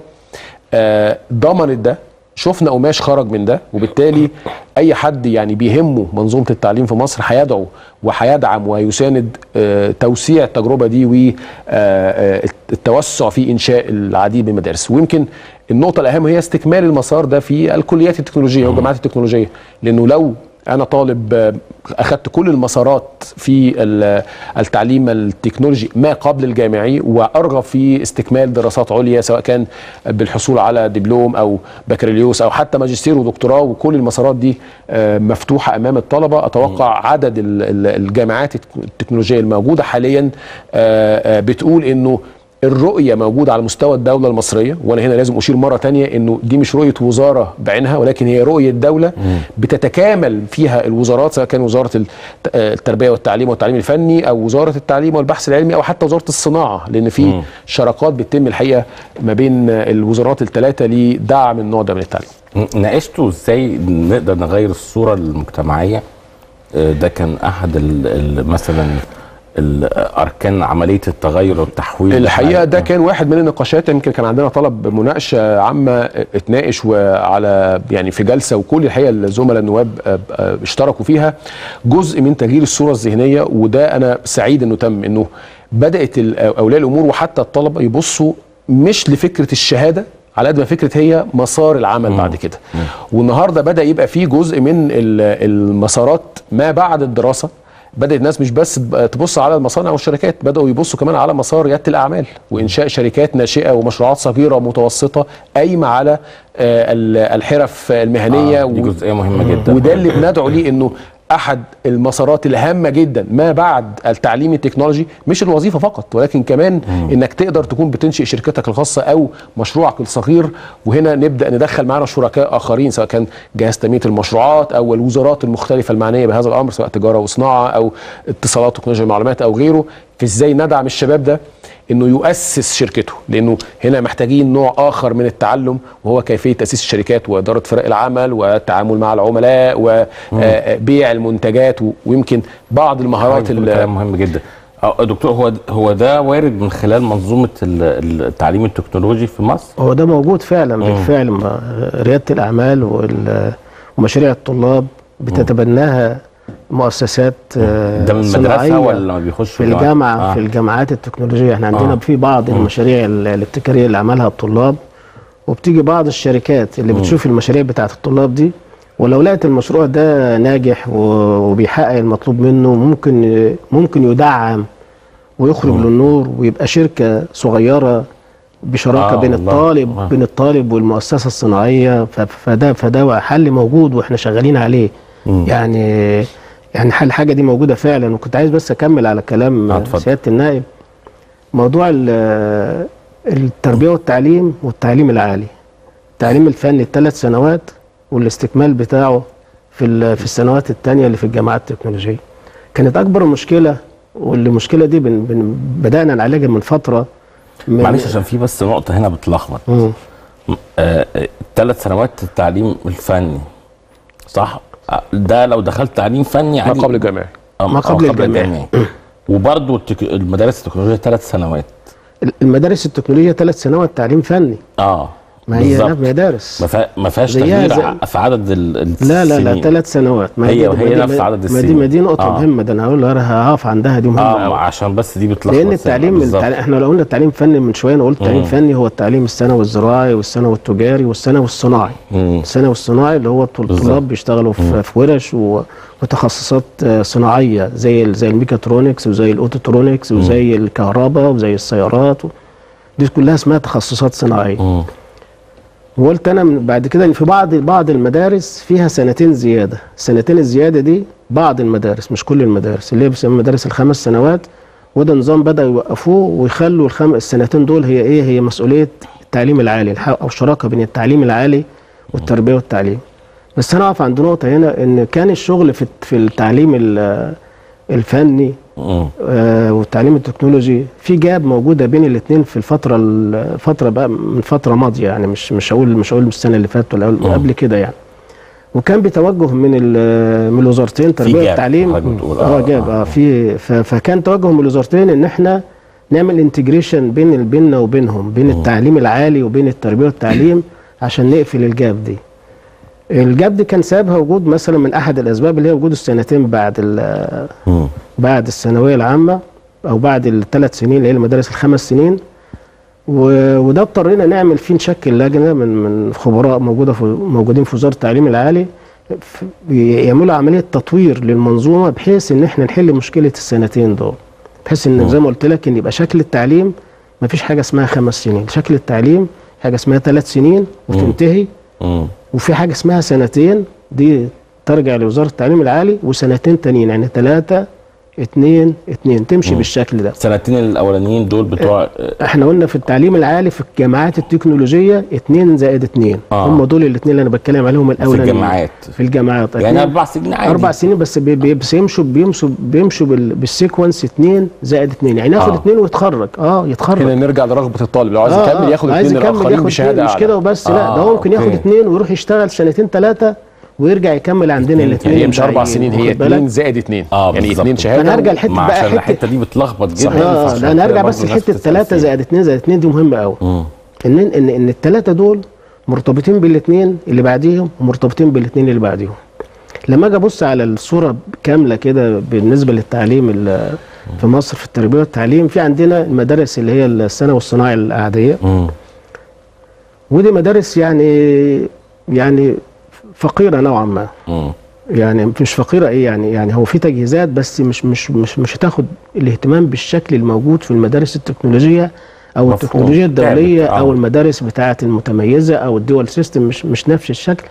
آه، ضمنت ده شفنا قماش خرج من ده وبالتالي اي حد يعني بيهمه منظومه التعليم في مصر هيدعو وهيدعم ويساند آه، توسيع التجربه دي والتوسع في انشاء العديد من المدارس ويمكن النقطه الاهم هي استكمال المسار ده في الكليات التكنولوجيه والجامعات التكنولوجيه لانه لو انا طالب آه، اخذت كل المسارات في ال- التعليم التكنولوجي ما قبل الجامعي وارغب في استكمال دراسات عليا سواء كان بالحصول على دبلوم او بكالوريوس او حتى ماجستير ودكتوراه وكل المسارات دي آه، مفتوحه امام الطلبه اتوقع عدد ال- ال- الجامعات التكنولوجيه الموجوده حاليا آه، آه، بتقول انه الرؤية موجودة على مستوى الدولة المصرية وأنا هنا لازم أشير مرة تانية إنه دي مش رؤية وزارة بعينها ولكن هي رؤية دولة بتتكامل فيها الوزارات سواء كان وزارة الت- آه، التربية والتعليم والتعليم الفني أو وزارة التعليم والبحث العلمي أو حتى وزارة الصناعة لأن في شراكات بتتم الحقيقة ما بين آه، الوزارات الثلاثة لدعم النوع ده من التعليم ناقشتوا ازاي نقدر نغير الصوره المجتمعيه آه، ده كان احد ال ال مثلا ال- اركان عمليه التغير والتحويل الحقيقه ده كان واحد من النقاشات يمكن كان عندنا طلب مناقشه عامه اتناقش وعلى يعني في جلسه وكل الحقيقه الزملاء النواب آه، آه، اشتركوا فيها جزء من تغيير الصوره الذهنيه وده انا سعيد انه تم انه بدات ال- اولياء الامور وحتى الطلبه يبصوا مش لفكره الشهاده على قد ما فكره هي مسار العمل بعد كده والنهارده بدا يبقى في جزء من ال- المسارات ما بعد الدراسه بدات الناس مش بس تب- تبص على المصانع والشركات بداوا يبصوا كمان على مسار رياده الاعمال وانشاء شركات ناشئه ومشروعات صغيره ومتوسطه قايمه على آه، ال- الحرف المهنيه آه دي و- جزئيه مهمه جدا وده اللي بندعو ليه انه احد المسارات الهامه جدا ما بعد التعليم التكنولوجي مش الوظيفه فقط ولكن كمان انك تقدر تكون بتنشئ شركتك الخاصه او مشروعك الصغير وهنا نبدا ندخل معنا شركاء اخرين سواء كان جهاز تنميه المشروعات او الوزارات المختلفه المعنيه بهذا الامر سواء تجاره وصناعه او اتصالات وتكنولوجيا المعلومات او غيره في ازاي ندعم الشباب ده انه يؤسس شركته لانه هنا محتاجين نوع اخر من التعلم وهو كيفيه تاسيس الشركات واداره فرق العمل والتعامل مع العملاء وبيع المنتجات و- ويمكن بعض المهارات كل ال- كلام مهم جدا آه، دكتور هو هو ده وارد من خلال منظومه ال- التعليم التكنولوجي في مصر هو ده موجود فعلا بالفعل م- رياده الاعمال وال- ومشاريع الطلاب بتتبناها مؤسسات آه، ده من المدرسه صناعية ولا ما بيخش في الجامعه آه. في الجامعات التكنولوجيه احنا عندنا آه. في بعض المشاريع ال- الابتكاريه اللي عملها الطلاب وبتيجي بعض الشركات اللي بتشوف المشاريع بتاعت الطلاب دي ولو لقت المشروع ده ناجح و- وبيحقق المطلوب منه ممكن ممكن يدعم ويخرج للنور ويبقى شركه صغيره بشراكه آه بين والله. الطالب آه. بين الطالب والمؤسسه الصناعيه ف- فده فده حل موجود واحنا شغالين عليه يعني يعني حل الحاجه دي موجوده فعلا وكنت عايز بس اكمل على كلام آه، اتفضل. سياده النائب موضوع ال- التربيه والتعليم والتعليم العالي التعليم الفني الثلاث سنوات والاستكمال بتاعه في ال- في السنوات الثانيه اللي في الجامعات التكنولوجيه كانت اكبر مشكله والمشكله دي بن بن بدانا نعالجها من فتره من معلش عشان في بس نقطه هنا بتلخبط مم. ثلاث سنوات التعليم الفني صح آه، ده لو دخلت تعليم فني ما عادي قبل الجامعي آه، ما آه، قبل الجامعي. وبرضه التك... المدارس التكنولوجيه ثلاث سنوات المدارس التكنولوجيه ثلاث سنوات تعليم فني اه ما هي بالظبط. لا مدارس ما فيها- ما فيهاش زيها تغيير زي- ع- في عدد ال- لا لا لا السنين. ثلاث سنوات ما هي- دي- وهي ما دي- نفس عدد ما دي السنين. ما دي نقطه آه. مهمه ده انا هقول انا هقف عندها دي مهمه اه أوي. عشان بس دي بتلخبط لان سنة. التعليم, بالظبط. التعليم احنا لو قلنا التعليم فني من شويه انا قلت تعليم فني هو التعليم الثانوي الزراعي والثانوي التجاري والثانوي الصناعي مم. الثانوي الصناعي اللي هو الطل- بالظبط. الطلاب بيشتغلوا في, في ورش و- وتخصصات آه، صناعيه زي ال- زي الميكاترونكس وزي الاوتوترونكس وزي الكهرباء وزي السيارات و... دي كلها اسمها تخصصات صناعيه مم. وقلت انا من بعد كده ان في بعض بعض المدارس فيها سنتين زياده السنتين الزياده دي بعض المدارس مش كل المدارس اللي هي بيسموها مدارس الخمس سنوات وده نظام بدا يوقفوه ويخلوا الخم... السنتين دول هي ايه هي مسؤوليه التعليم العالي الح- او شراكه بين التعليم العالي والتربيه والتعليم بس انا اقف عند نقطه هنا ان كان الشغل في في التعليم ال- الفني مم. آه، والتعليم التكنولوجي في جاب موجوده بين الاثنين في الفتره الفتره بقى من فتره ماضيه يعني مش مش هقول مش هقول من السنه اللي فاتت ولا مم. قبل كده يعني وكان بتوجه من ال- من الوزارتين التربيه جاب، والتعليم حضرتك بتقول. اه آه، جاب آه. اه في ف- فكان توجه من الوزارتين ان احنا نعمل انتجريشن بين ال- بيننا وبينهم بين التعليم العالي وبين التربيه والتعليم عشان نقفل الجاب دي الجاب دي كان سببها وجود مثلا من احد الاسباب اللي هي وجود السنتين بعد ال- مم. بعد الثانويه العامه او بعد الثلاث سنين اللي هي المدارس الخمس سنين و- وده اضطرينا نعمل فيه نشكل لجنه من من خبراء موجوده في موجودين في وزاره التعليم العالي ف- يعملوا عمليه تطوير للمنظومه بحيث ان احنا نحل مشكله السنتين دول بحيث ان زي ما قلت لك ان يبقى شكل التعليم ما فيش حاجه اسمها خمس سنين شكل التعليم حاجه اسمها ثلاث سنين وتنتهي مم. وفي حاجه اسمها سنتين دي ترجع لوزاره التعليم العالي وسنتين تانيين يعني ثلاثه اتنين اتنين تمشي بالشكل ده السنتين الاولانيين دول بتوع احنا قلنا في التعليم العالي في الجامعات التكنولوجيه اتنين زائد اتنين آه. هم دول الاثنين اللي انا بتكلم عليهم في الاولانيين الجامعات في الجامعات يعني اتنين- اربع سنين عادي اربع سنين بس بي- بي- بس يمشوا بيمشوا بيمشوا بال- بالسيكونس اتنين زائد اتنين يعني ياخد آه. اتنين ويتخرج اه يتخرج هنا نرجع لرغبه الطالب لو عايز آه، يكمل آه. ياخد عايز اثنين يكمل الاخرين ياخد بشهاده اتنين، مش اعلى كده وبس لا آه، ده هو ممكن ياخد أوكي. اتنين ويروح يشتغل سنتين ثلاثه ويرجع يكمل عندنا الاثنين يعني هي مش اربع سنين هي اثنين زائد اثنين اه يعني بالظبط. اثنين شهاده فانا هرجع لحته ما بقى عشان حته الحته دي بتلخبط جدا صحيح. اه فعشان لا انا كده ارجع برضه بس الناس لحته بتسأل ثلاثه فيها. زائد اتنين زائد اتنين دي مهمه قوي مم. ان ان ان الثلاثه دول مرتبطين بالاثنين اللي بعديهم ومرتبطين بالاثنين اللي بعديهم لما اجي ابص على الصوره كامله كده بالنسبه للتعليم ال- في مصر في التربيه والتعليم في عندنا المدارس اللي هي الثانوي والصناعي العاديه مم. ودي مدارس يعني يعني فقيره نوعا ما مم. يعني مش فقيره ايه يعني يعني هو في تجهيزات بس مش مش مش مش هتاخد الاهتمام بالشكل الموجود في المدارس التكنولوجيه او مفهوم. التكنولوجيا الدوليه تعبت، آه. او المدارس بتاعه المتميزه او الدول سيستم مش مش نفس الشكل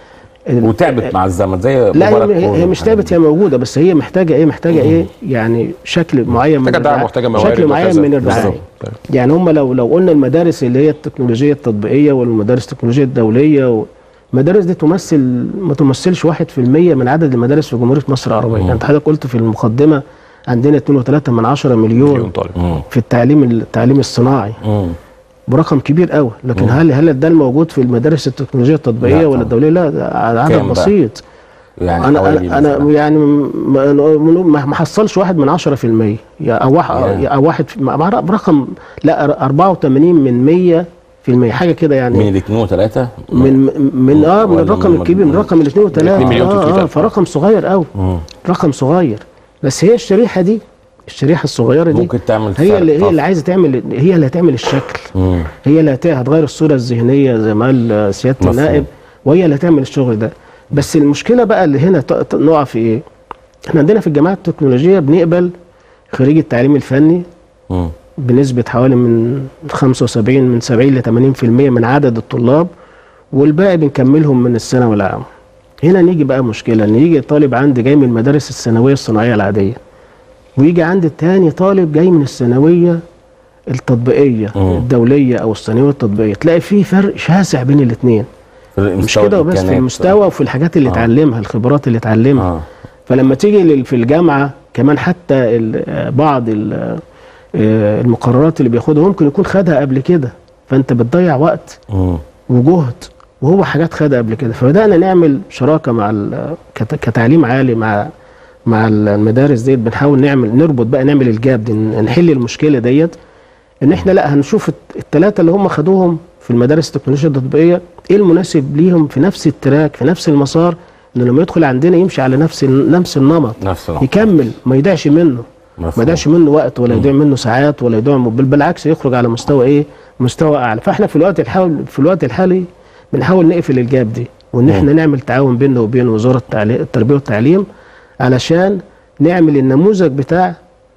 وتعبت مع الزمن زي لا مبارك هي, كورة هي مش والحاجات تعبت هي موجوده بس هي محتاجه ايه محتاجه ايه يعني شكل معين من محتاجه دعم الرعاية. محتاجه موارد شكل معين وكذا. من الرعايه بالظبط. طيب. يعني هم لو لو قلنا المدارس اللي هي التكنولوجيا التطبيقيه والمدارس التكنولوجيا الدوليه و... المدارس دي تمثل ما تمثلش 1% من عدد المدارس في جمهوريه مصر العربيه يعني انت حضرتك قلت في المقدمه عندنا 2.3 من 10 مليون مليون طالب مم. في التعليم التعليم الصناعي مم. برقم كبير قوي لكن هل هل ده الموجود في المدارس التكنولوجيا لا التطبيقيه طبعا. ولا الدوليه لا ده عدد كام بقى؟ بسيط يعني انا حوالي انا, أنا مثلاً. يعني ما ما ما حصلش واحد من 10% يعني او واحد يعني. او واحد في- مع- مع برقم لا 84 من 100 في المية حاجه كده يعني من الاثنين وثلاثه من من اه من ولا الرقم من- الكبير من رقم الاثنين وثلاثة 2 مليون آه, 300 اه ألف. فرقم صغير قوي مم. رقم صغير بس هي الشريحه دي الشريحه الصغيره دي ممكن تعمل هي فرق اللي هي طفل. اللي عايزه تعمل هي اللي هتعمل الشكل مم. هي اللي هت- هتغير الصوره الذهنيه زي ما قال سياده مفهوم. النائب وهي اللي هتعمل الشغل ده بس المشكله بقى اللي هنا ت- ت- نقع في ايه؟ احنا عندنا في الجامعات التكنولوجيه بنقبل خريج التعليم الفني مم. بنسبه حوالي من 75 من 70 ل 80% من عدد الطلاب والباقي بنكملهم من الثانوي العام. هنا نيجي بقى مشكله ان يجي طالب عندي جاي من المدارس الثانويه الصناعيه العاديه ويجي عندي تاني طالب جاي من الثانويه التطبيقيه مم. الدوليه او الثانويه التطبيقيه تلاقي في فرق شاسع بين الاثنين في مش المستوى كده وبس في الإمكانيات. المستوى وفي الحاجات اللي آه. اتعلمها الخبرات اللي اتعلمها اه فلما تيجي لل- في الجامعه كمان حتى ال- آه، بعض ال- آه، المقررات اللي بياخدها ممكن يكون خدها قبل كده فانت بتضيع وقت مم. وجهد وهو حاجات خدها قبل كده فبدانا نعمل شراكه مع ال- كت- كتعليم عالي مع مع المدارس ديت بنحاول نعمل نربط بقى نعمل الجاب دي ن- نحل المشكله ديت ان احنا لا هنشوف الثلاثه اللي هم خدوهم في المدارس التكنولوجيا التطبيقيه ايه المناسب ليهم في نفس التراك في نفس المسار انه لما يدخل عندنا يمشي على نفس ال- نفس النمط نفس النقطة. يكمل ما يضيعش منه ما مفهوم. يضيعش منه وقت ولا يضيع منه ساعات ولا يضيع بل بالعكس يخرج على مستوى ايه مستوى اعلى فاحنا في الوقت الحالي في الوقت الحالي بنحاول نقفل الجاب دي وان احنا نعمل تعاون بيننا وبين وزاره التعليم التربيه والتعليم علشان نعمل النموذج بتاع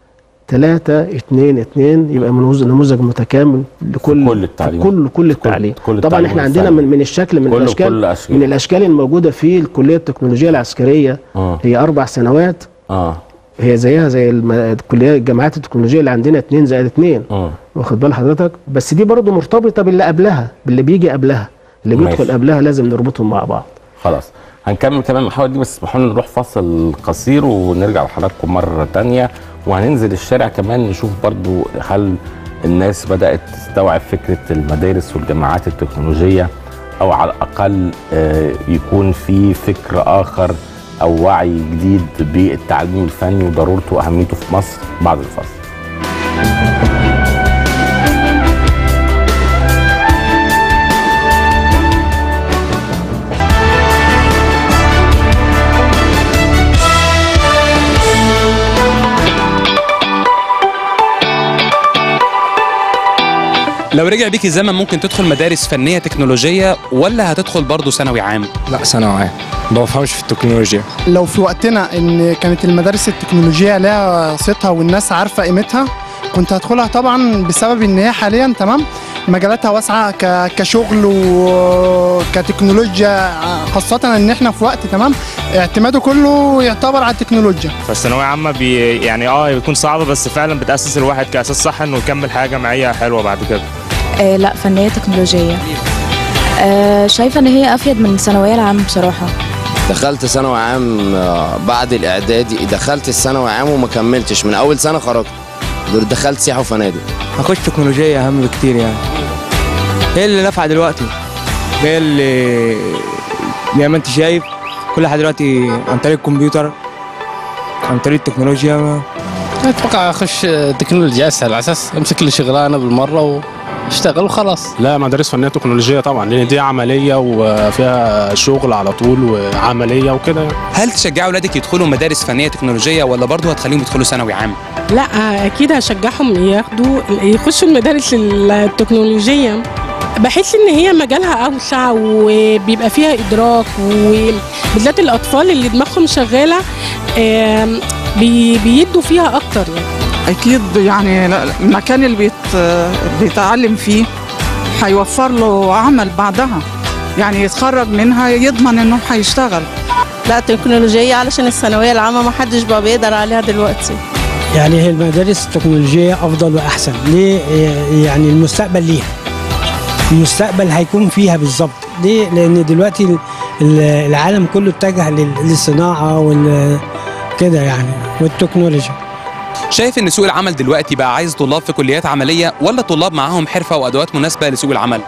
3 2 2 يبقى منوز- نموذج متكامل لكل كل التعليم. في كل كل التعليم كل طبعا التعليم احنا عندنا والفن. من من الشكل من كل- الاشكال كل الأشكال. من الاشكال الموجوده في الكليه التكنولوجيه العسكريه اه هي اربع سنوات اه هي زيها زي الم- الكليه الجامعات التكنولوجيه اللي عندنا 2 زائد 2 اه واخد بال حضرتك بس دي برضه مرتبطه باللي قبلها باللي بيجي قبلها اللي ماشي. بيدخل قبلها لازم نربطهم مع بعض خلاص هنكمل كمان المحاور دي بس اسمحوا لنا نروح فاصل قصير ونرجع لحضراتكم مرة تانية وهننزل الشارع كمان نشوف برضو هل الناس بدأت تستوعب فكرة المدارس والجامعات التكنولوجية أو على الأقل آه، يكون في فكر آخر أو وعي جديد بالتعليم الفني وضرورته وأهميته في مصر بعد الفاصل لو رجع بيك الزمن ممكن تدخل مدارس فنيه تكنولوجيه ولا هتدخل برضه ثانوي عام لا ثانوي عام ما بفهمش في التكنولوجيا لو في وقتنا ان كانت المدارس التكنولوجيه لها صيتها والناس عارفه قيمتها كنت هدخلها طبعا بسبب ان هي حاليا تمام مجالاتها واسعه ك- كشغل وكتكنولوجيا خاصه ان احنا في وقت تمام اعتماده كله يعتبر على التكنولوجيا فالثانويه عامه بي يعني اه بتكون صعبه بس فعلا بتاسس الواحد كاساس صح انه يكمل حاجه جامعيه حلوه بعد كده آه لا فنية تكنولوجية آه شايفة ان هي افيد من الثانوية العامة بصراحة دخلت ثانوي عام آه، بعد الاعدادي دخلت الثانوي عام وما كملتش من اول سنه خرجت دخلت سياحه وفنادق هخش تكنولوجيا اهم بكتير يعني هي اللي نافعه دلوقتي هي اللي زي ما انت شايف كل حاجه دلوقتي عن طريق الكمبيوتر عن طريق التكنولوجيا اتوقع اخش تكنولوجيا اسهل على اساس امسك لي شغلانه بالمره واشتغل وخلاص لا مدارس فنيه تكنولوجيه طبعا لان دي عمليه وفيها شغل على طول وعمليه وكده يعني. هل تشجعوا اولادك يدخلوا مدارس فنيه تكنولوجيه ولا برضه هتخليهم يدخلوا ثانوي عام لا اكيد هشجعهم ياخدوا يخشوا المدارس التكنولوجيه بحس ان هي مجالها اوسع وبيبقى فيها ادراك وبالذات الاطفال اللي دماغهم شغاله آم، بي- بيدوا فيها اكتر يعني اكيد يعني لا- المكان اللي بيت بيتعلم فيه هيوفر له عمل بعدها يعني يتخرج منها يضمن انه هيشتغل لا تكنولوجية علشان الثانوية العامة ما حدش بقى بيقدر عليها دلوقتي يعني هي المدارس التكنولوجية أفضل وأحسن ليه يعني المستقبل ليها المستقبل هيكون فيها بالظبط ليه لأن دلوقتي ال- ال- العالم كله اتجه لل- للصناعة وال كده يعني والتكنولوجيا شايف ان سوق العمل دلوقتي بقى عايز طلاب في كليات عمليه ولا طلاب معاهم حرفه وادوات مناسبه لسوق العمل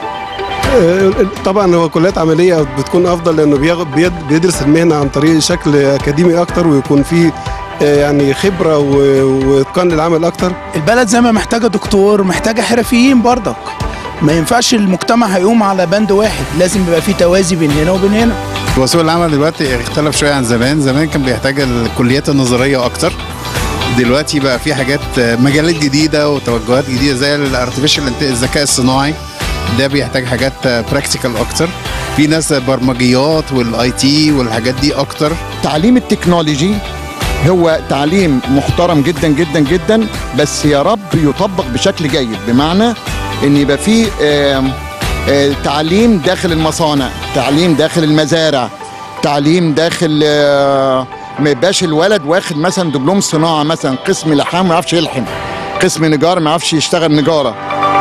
طبعا هو كليات عمليه بتكون افضل لانه بياخد بيد- بيدرس المهنه عن طريق شكل اكاديمي اكتر ويكون فيه آه، يعني خبره و- واتقان للعمل اكتر البلد زي ما محتاجه دكتور محتاجه حرفيين برضك ما ينفعش المجتمع هيقوم على بند واحد لازم يبقى فيه توازي بين هنا وبين هنا هو سوق العمل دلوقتي اختلف شويه عن زمان زمان كان بيحتاج الكليات النظريه اكتر دلوقتي بقى في حاجات مجالات جديده وتوجهات جديده زي الارتفيشال الذكاء الصناعي ده بيحتاج حاجات براكتيكال اكتر في ناس برمجيات والاي تي والحاجات دي اكتر تعليم التكنولوجي هو تعليم محترم جدا جدا جدا بس يا رب يطبق بشكل جيد بمعنى ان يبقى فيه آم، آه، تعليم داخل المصانع تعليم داخل المزارع تعليم داخل آه، ما يبقاش الولد واخد مثلا دبلوم صناعه مثلا قسم لحام ما يعرفش يلحم قسم نجار ما يعرفش يشتغل نجاره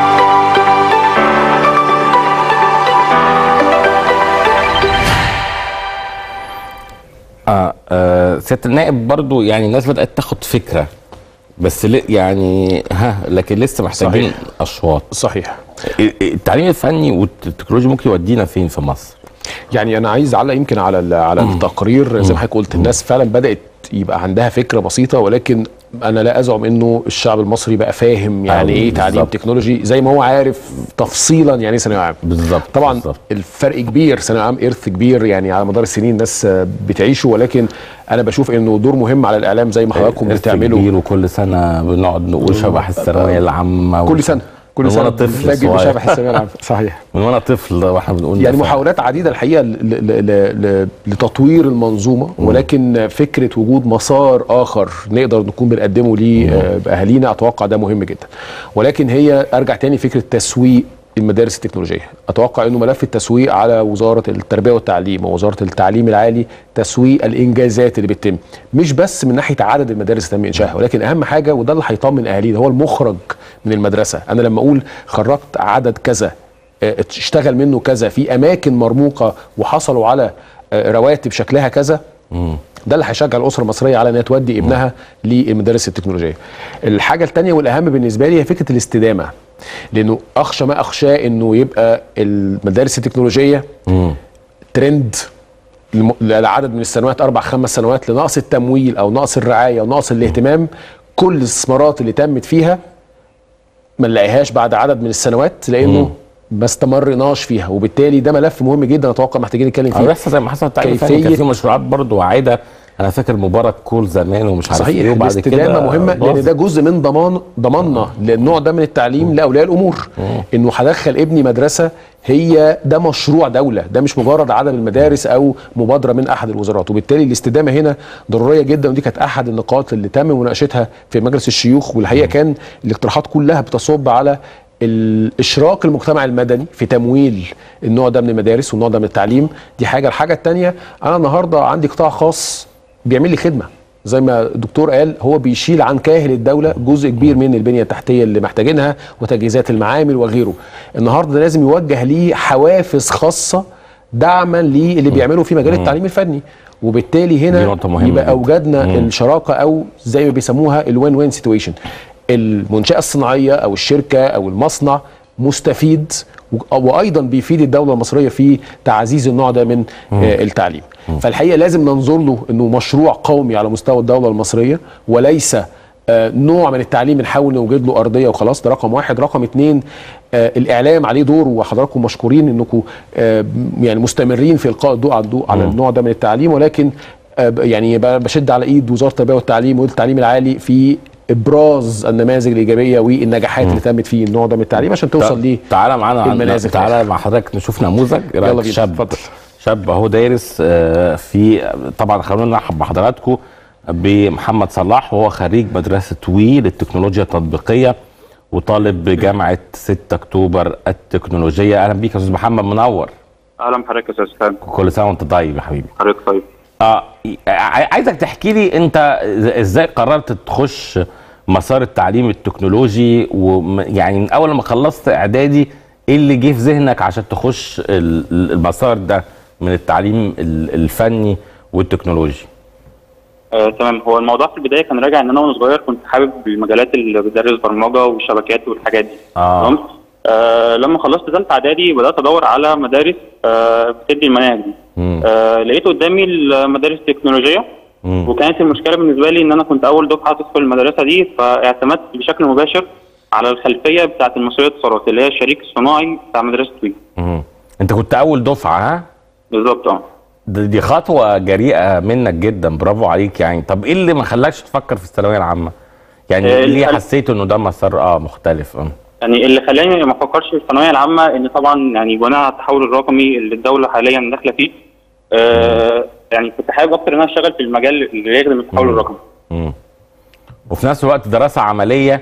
آه, آه سياده النائب برضو يعني الناس بدات تاخد فكره بس ل- يعني ها لكن لسه محتاجين صحيح. اشواط صحيح التعليم الفني والتكنولوجيا ممكن يودينا فين في مصر يعني انا عايز اعلق يمكن على ال- على التقرير زي ما حضرتك قلت الناس فعلا بدات يبقى عندها فكره بسيطه ولكن انا لا ازعم انه الشعب المصري بقى فاهم يعني أوي، ايه تعليم بالظبط. تكنولوجي زي ما هو عارف تفصيلا يعني ايه ثانوي عام بالظبط طبعا بالزبط. الفرق كبير ثانوي عام ارث كبير يعني على مدار السنين الناس آه، بتعيشه ولكن انا بشوف انه دور مهم على الاعلام زي ما حضراتكم إرث بتعملوا كبير وكل سنه بنقعد نقول شبح الثانويه العامه كل سنه كل من سنه وانا طفل بنلاقي صغير. بشبح الثانويه العامه صحيح من وانا طفل واحنا بنقول يعني ده فعلا. محاولات عديده الحقيقه ل- ل- ل- ل- لتطوير المنظومه ولكن فكره وجود مسار اخر نقدر نكون بنقدمه لاهالينا اتوقع ده مهم جدا ولكن هي ارجع تاني فكره تسويق المدارس التكنولوجيه اتوقع انه ملف التسويق على وزاره التربيه والتعليم ووزاره التعليم العالي تسويق الانجازات اللي بتتم مش بس من ناحيه عدد المدارس اللي تم انشائها ولكن اهم حاجه وده اللي هيطمن اهالينا هو المخرج من المدرسه انا لما اقول خرجت عدد كذا آه، اشتغل منه كذا في اماكن مرموقه وحصلوا على آه، رواتب شكلها كذا ده اللي هيشجع الاسره المصريه على انها تودي ابنها للمدارس التكنولوجيه. الحاجه الثانيه والاهم بالنسبه لي هي فكره الاستدامه. لانه اخشى ما اخشاه انه يبقى المدارس التكنولوجيه ترند لم- لعدد من السنوات اربع خمس سنوات لنقص التمويل او نقص الرعايه ونقص الاهتمام كل الاستثمارات اللي تمت فيها ما نلاقيهاش بعد عدد من السنوات لانه ما استمرناش فيها وبالتالي ده ملف مهم جدا اتوقع محتاجين نتكلم او فيه يحصل زي ما حصل التعليم الفني كان في مشروعات برضو واعده انا فاكر مبارك كول زمان ومش عارف صحيح ايه وبعد الاستدامه كده مهمه لان باظت. ده جزء من ضمان ضماننا للنوع ده من التعليم لاولياء الامور انه هدخل ابني مدرسه هي ده مشروع دوله ده مش مجرد عدم المدارس او مبادره من احد الوزارات وبالتالي الاستدامه هنا ضروريه جدا ودي كانت احد النقاط اللي تم مناقشتها في مجلس الشيوخ والحقيقه كان الاقتراحات كلها بتصب على الاشراك المجتمع المدني في تمويل النوع ده من المدارس والنوع ده من التعليم دي حاجه الحاجه الثانيه انا النهارده عندي قطاع خاص بيعمل لي خدمه زي ما الدكتور قال هو بيشيل عن كاهل الدوله جزء كبير من البنيه التحتيه اللي محتاجينها وتجهيزات المعامل وغيره النهارده لازم يوجه ليه حوافز خاصه دعما للي بيعمله في مجال مم. التعليم الفني وبالتالي دي هنا نقطة مهمة يبقى جدا. اوجدنا مم. الشراكه او زي ما بيسموها الوين وين سيتويشن المنشاه الصناعيه او الشركه او المصنع مستفيد و- وايضا بيفيد الدوله المصريه في تعزيز النوع ده من آه التعليم فالحقيقه لازم ننظر له انه مشروع قومي على مستوى الدوله المصريه وليس آه، نوع من التعليم نحاول نوجد له ارضيه وخلاص ده رقم واحد رقم اتنين آه، الاعلام عليه دور وحضراتكم مشكورين انكم آه، يعني مستمرين في القاء الضوء على الضوء على النوع ده من التعليم ولكن آه، ب- يعني ب- بشد على ايد وزاره التربيه والتعليم والتعليم العالي في ابراز النماذج الايجابيه والنجاحات اللي تمت في النوع ده من التعليم عشان توصل ليه تعالى معانا على- المنازل تعالى مع حضرتك نشوف نموذج إيه رأيك؟ يلا بينا، شاب اتفضل. شاب اهو دارس آه، في طبعا خلونا نرحب بحضراتكم بمحمد صلاح وهو خريج مدرسه وي للتكنولوجيا التطبيقيه وطالب بجامعه 6 اكتوبر التكنولوجيه اهلا بيك يا استاذ محمد منور اهلا بحضرتك يا استاذ فهمي كل سنه وانت طيب يا حبيبي حضرتك طيب اه ع- عايزك تحكي لي انت إز- ازاي قررت تخش مسار التعليم التكنولوجي ويعني من اول ما خلصت اعدادي ايه اللي جه في ذهنك عشان تخش ال- ال- المسار ده من التعليم ال- الفني والتكنولوجي آه، تمام هو الموضوع في البدايه كان راجع ان انا وانا صغير كنت حابب المجالات اللي بتدرس برمجه والشبكات والحاجات دي اه تمام آه لما خلصت ثالثه اعدادي بدات ادور على مدارس آه بتدي المناهج دي مم. آه لقيت قدامي المدارس التكنولوجيه مم. وكانت المشكله بالنسبه لي ان انا كنت اول دفعه تدخل المدرسه دي فاعتمدت بشكل مباشر على الخلفيه بتاعه المصريه الاتصالات اللي هي الشريك الصناعي بتاع مدرسه وي مم. انت كنت اول دفعه ها بالظبط اه دي دي خطوه جريئه منك جدا برافو عليك يعني طب ايه اللي ما خلاكش تفكر في الثانويه العامه يعني آه، ليه اللي خل- حسيت انه ده مسار اه مختلف اه يعني اللي خلاني ما افكرش في الثانويه العامه ان طبعا يعني بناء على التحول الرقمي اللي الدوله حاليا داخله فيه آه يعني كنت حابب اكتر ان انا اشتغل في المجال اللي يخدم التحول الرقمي مم. وفي نفس الوقت دراسه عمليه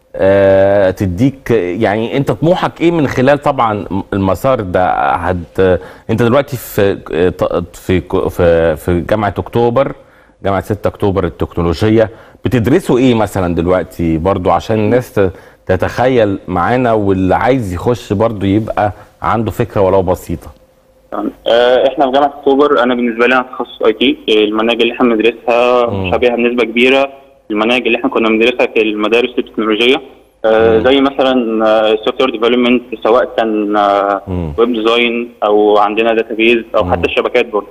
آه تديك يعني انت طموحك ايه من خلال طبعا المسار ده هت انت دلوقتي في في في في جامعه اكتوبر جامعه 6 اكتوبر التكنولوجيه بتدرسوا ايه مثلا دلوقتي برضو عشان الناس ت- تتخيل معانا واللي عايز يخش برضو يبقى عنده فكره ولو بسيطه تمام. آه احنا في جامعه اكتوبر انا بالنسبه لي انا تخصص اي تي المناهج اللي احنا بندرسها مشابهه بنسبه كبيره المناهج اللي احنا كنا بندرسها في المدارس التكنولوجيه آه زي مثلا سوفت وير ديفلوبمنت سواء كان ويب ديزاين او عندنا داتابيز او حتى الشبكات برضه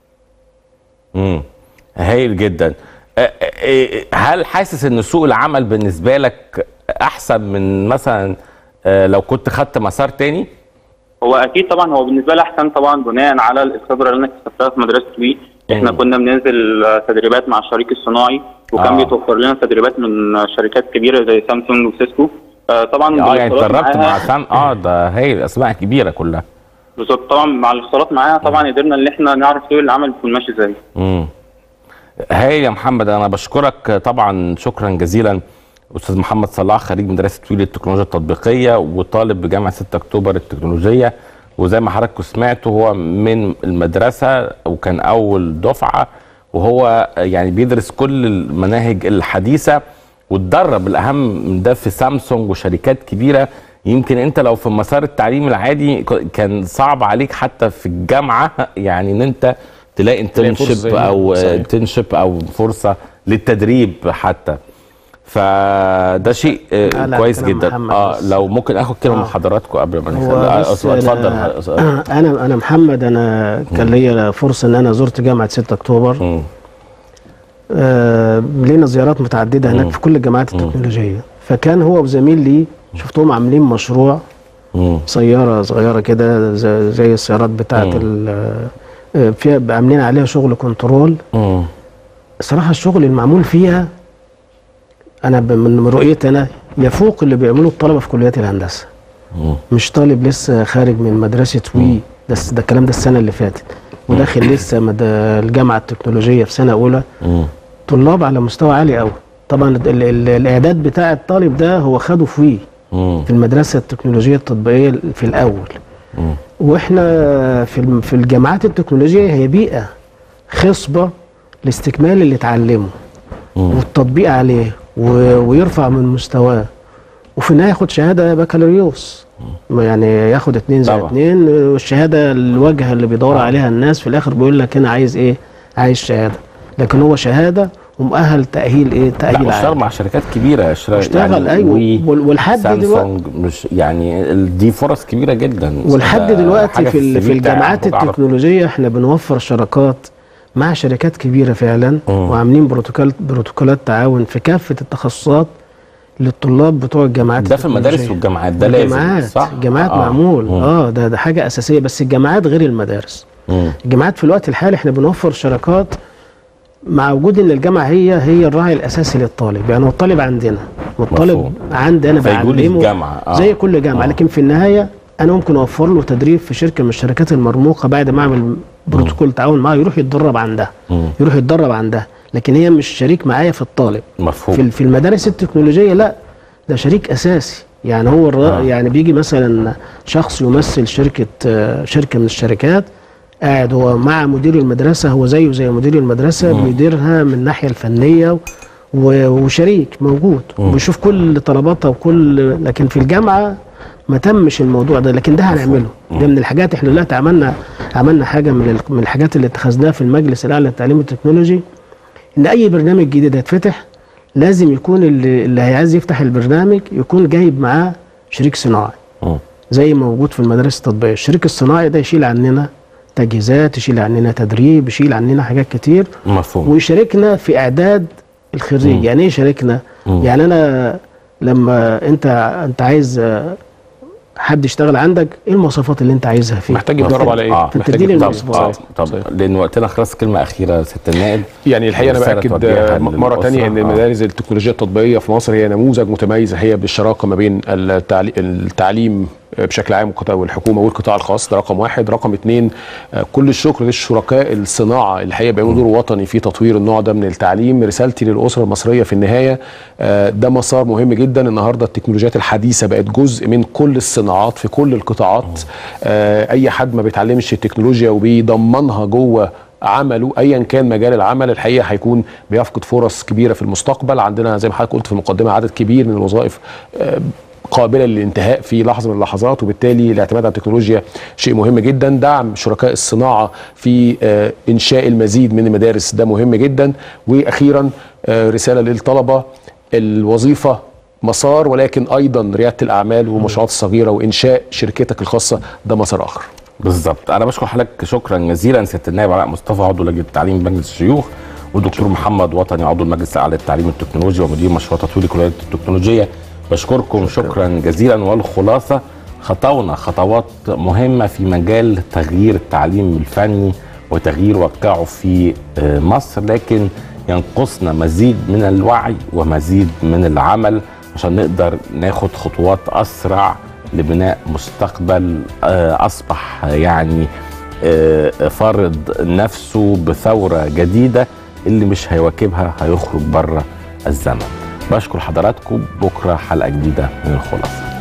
امم هايل جدا أ- أ- هل حاسس ان سوق العمل بالنسبه لك احسن من مثلا آه، لو كنت خدت مسار تاني هو اكيد طبعا هو بالنسبه لي احسن طبعا بناء على الخبره اللي انا اكتسبتها في مدرسه وي احنا كنا بننزل آه، تدريبات مع الشريك الصناعي وكان آه. بيتوفر لنا تدريبات من آه، شركات كبيره زي سامسونج وسيسكو آه، طبعا اه يعني بالاختلاط اتدربت معاها- مع سام اه ده هايل اسماء كبيره كلها بالظبط طبعا مع الاختلاط معاها طبعا قدرنا ان احنا نعرف سوق العمل بيكون ماشي ازاي امم هايل يا محمد انا بشكرك طبعا شكرا جزيلا استاذ محمد صلاح خريج مدرسه ويل التكنولوجيا التطبيقيه وطالب بجامعه 6 اكتوبر التكنولوجيه وزي ما حضراتكم سمعتوا هو من المدرسه وكان اول دفعه وهو يعني بيدرس كل المناهج الحديثه واتدرب الاهم من ده في سامسونج وشركات كبيره يمكن انت لو في مسار التعليم العادي ك- كان صعب عليك حتى في الجامعه يعني ان انت تلاقي تلاقي فرصة انترنشيب زي دي. او صحيح. انترنشيب او فرصه للتدريب حتى فده شيء آه، على كويس كلام جدا محمد اه بس. لو ممكن اخد كلمه من آه. حضراتكم قبل ما هو نخلي بس اتفضل أنا- انا انا محمد انا كان ليا فرصه ان انا زرت جامعه 6 اكتوبر آه لينا زيارات متعدده هناك في كل الجامعات التكنولوجيه فكان هو وزميل لي شفتهم عاملين مشروع سياره صغيره كده زي, زي السيارات بتاعه ال- آه، فيها عاملين عليها شغل كنترول صراحه الشغل المعمول فيها انا ب- من رؤيتي انا يفوق اللي بيعملوه الطلبه في كليات الهندسه مش طالب لسه خارج من مدرسه وي ده الس- ده الكلام ده السنه اللي فاتت وداخل لسه مد- الجامعه التكنولوجيه في سنه اولى طلاب على مستوى عالي قوي طبعا ال ال ال الاعداد بتاع الطالب ده هو خده في وي في المدرسه التكنولوجيه التطبيقيه في الاول واحنا في الم- في الجامعات التكنولوجيه هي بيئه خصبه لاستكمال اللي اتعلمه والتطبيق عليه و- ويرفع من مستواه وفي النهايه ياخد شهاده بكالوريوس يعني ياخد اتنين زي طبعا. اتنين والشهاده الواجهه اللي بيدور عليها الناس في الاخر بيقول لك انا عايز ايه؟ عايز شهاده لكن هو شهاده ومؤهل تاهيل ايه؟ لا تاهيل واشتغل عالي مع شركات كبيره اشتغل اشتغل، أيوة. وي، وال- ولحد سامسونج مش يعني ال- دي فرص كبيره جدا ولحد ده دلوقتي حاجة في ال- السي في في بتاعي الجامعات المفروض أعرف. التكنولوجيه احنا بنوفر شراكات مع شركات كبيره فعلا وعاملين بروتوكول بروتوكولات تعاون في كافه التخصصات للطلاب بتوع الجامعات ده في المدارس التكنولوجية. والجامعات ده لازم الجامعات صح الجامعات آه. معمول مم. اه ده ده حاجه اساسيه بس الجامعات غير المدارس مم. الجامعات في الوقت الحالي احنا بنوفر شراكات مع وجود ان الجامعه هي هي الراعي الاساسي للطالب يعني هو الطالب عندنا والطالب مفهوم. عندي انا فيقول لي بعلمه الجامعة، آه. زي كل جامعه لكن في النهايه انا ممكن اوفر له تدريب في شركه من الشركات المرموقه بعد ما اعمل بروتوكول تعاون معاه يروح يتدرب عندها مم. يروح يتدرب عندها لكن هي مش شريك معايا في الطالب مفهوم في في المدارس التكنولوجيه لا ده شريك اساسي يعني هو الرا... آه. يعني بيجي مثلا شخص يمثل شركه آه، شركه من الشركات قاعد هو مع مدير المدرسه هو زيه زي مدير المدرسه مم. بيديرها من الناحيه الفنيه و... وشريك موجود مم. وبيشوف كل طلباتها وكل لكن في الجامعه ما تمش الموضوع ده لكن ده هنعمله ده من الحاجات احنا دلوقتي عملنا عملنا حاجه من ال- من الحاجات اللي اتخذناها في المجلس الاعلى للتعليم التكنولوجي ان اي برنامج جديد هيتفتح لازم يكون اللي, اللي عايز يفتح البرنامج يكون جايب معاه شريك صناعي مم. زي ما موجود في المدارس التطبيقيه الشريك الصناعي ده يشيل عننا تجهيزات يشيل عننا تدريب يشيل عننا حاجات كتير مفهوم ويشاركنا في اعداد الخريج مم. يعني ايه يشاركنا مم. يعني انا لما انت انت عايز آه، حد يشتغل عندك ايه المواصفات اللي انت عايزها فيه محتاج يتدرب على ايه؟ اه محتاج تديني طب, المواصفات آه. طب لان وقتنا خلاص كلمه اخيره ست النائب يعني الحقيقه انا رسالة باكد توجهها آه، مره للأسرة. تانية ان آه. المدارس التكنولوجيه التطبيقيه في مصر هي نموذج متميز هي بالشراكه ما بين التعلي- التعليم بشكل عام والقطاع- والحكومه والقطاع الخاص ده رقم واحد رقم اتنين آه، كل الشكر للشركاء الصناعه الحقيقه بيعملوا دور وطني في تطوير النوع ده من التعليم رسالتي للاسره المصريه في النهايه آه، ده مسار مهم جدا النهارده التكنولوجيات الحديثه بقت جزء من كل الصناعات في كل القطاعات آه، اي حد ما بيتعلمش التكنولوجيا وبيضمنها جوه عمله ايا كان مجال العمل الحقيقه هيكون بيفقد فرص كبيره في المستقبل عندنا زي ما حضرتك قلت في المقدمه عدد كبير من الوظائف آه، قابله للانتهاء في لحظه من اللحظات وبالتالي الاعتماد على التكنولوجيا شيء مهم جدا دعم شركاء الصناعه في آه، انشاء المزيد من المدارس ده مهم جدا واخيرا آه، رساله للطلبه الوظيفه مسار ولكن ايضا رياده الاعمال والمشروعات الصغيره وانشاء شركتك الخاصه ده مسار اخر بالظبط انا بشكر حضرتك شكرا جزيلا سياده النائب علاء مصطفى عضو لجنه التعليم بمجلس الشيوخ والدكتور محمد وطني عضو المجلس الاعلى للتعليم التكنولوجي ومدير مشروع تطوير كليه التكنولوجيا بشكركم شكرا جزيلا والخلاصه خطونا خطوات مهمه في مجال تغيير التعليم الفني وتغيير واقعه في آه، مصر لكن ينقصنا مزيد من الوعي ومزيد من العمل عشان نقدر ناخد خطوات اسرع لبناء مستقبل آه، اصبح يعني آه، فرض نفسه بثوره جديده اللي مش هيواكبها هيخرج بره الزمن بشكر حضراتكم بكره حلقه جديده من الخلاصه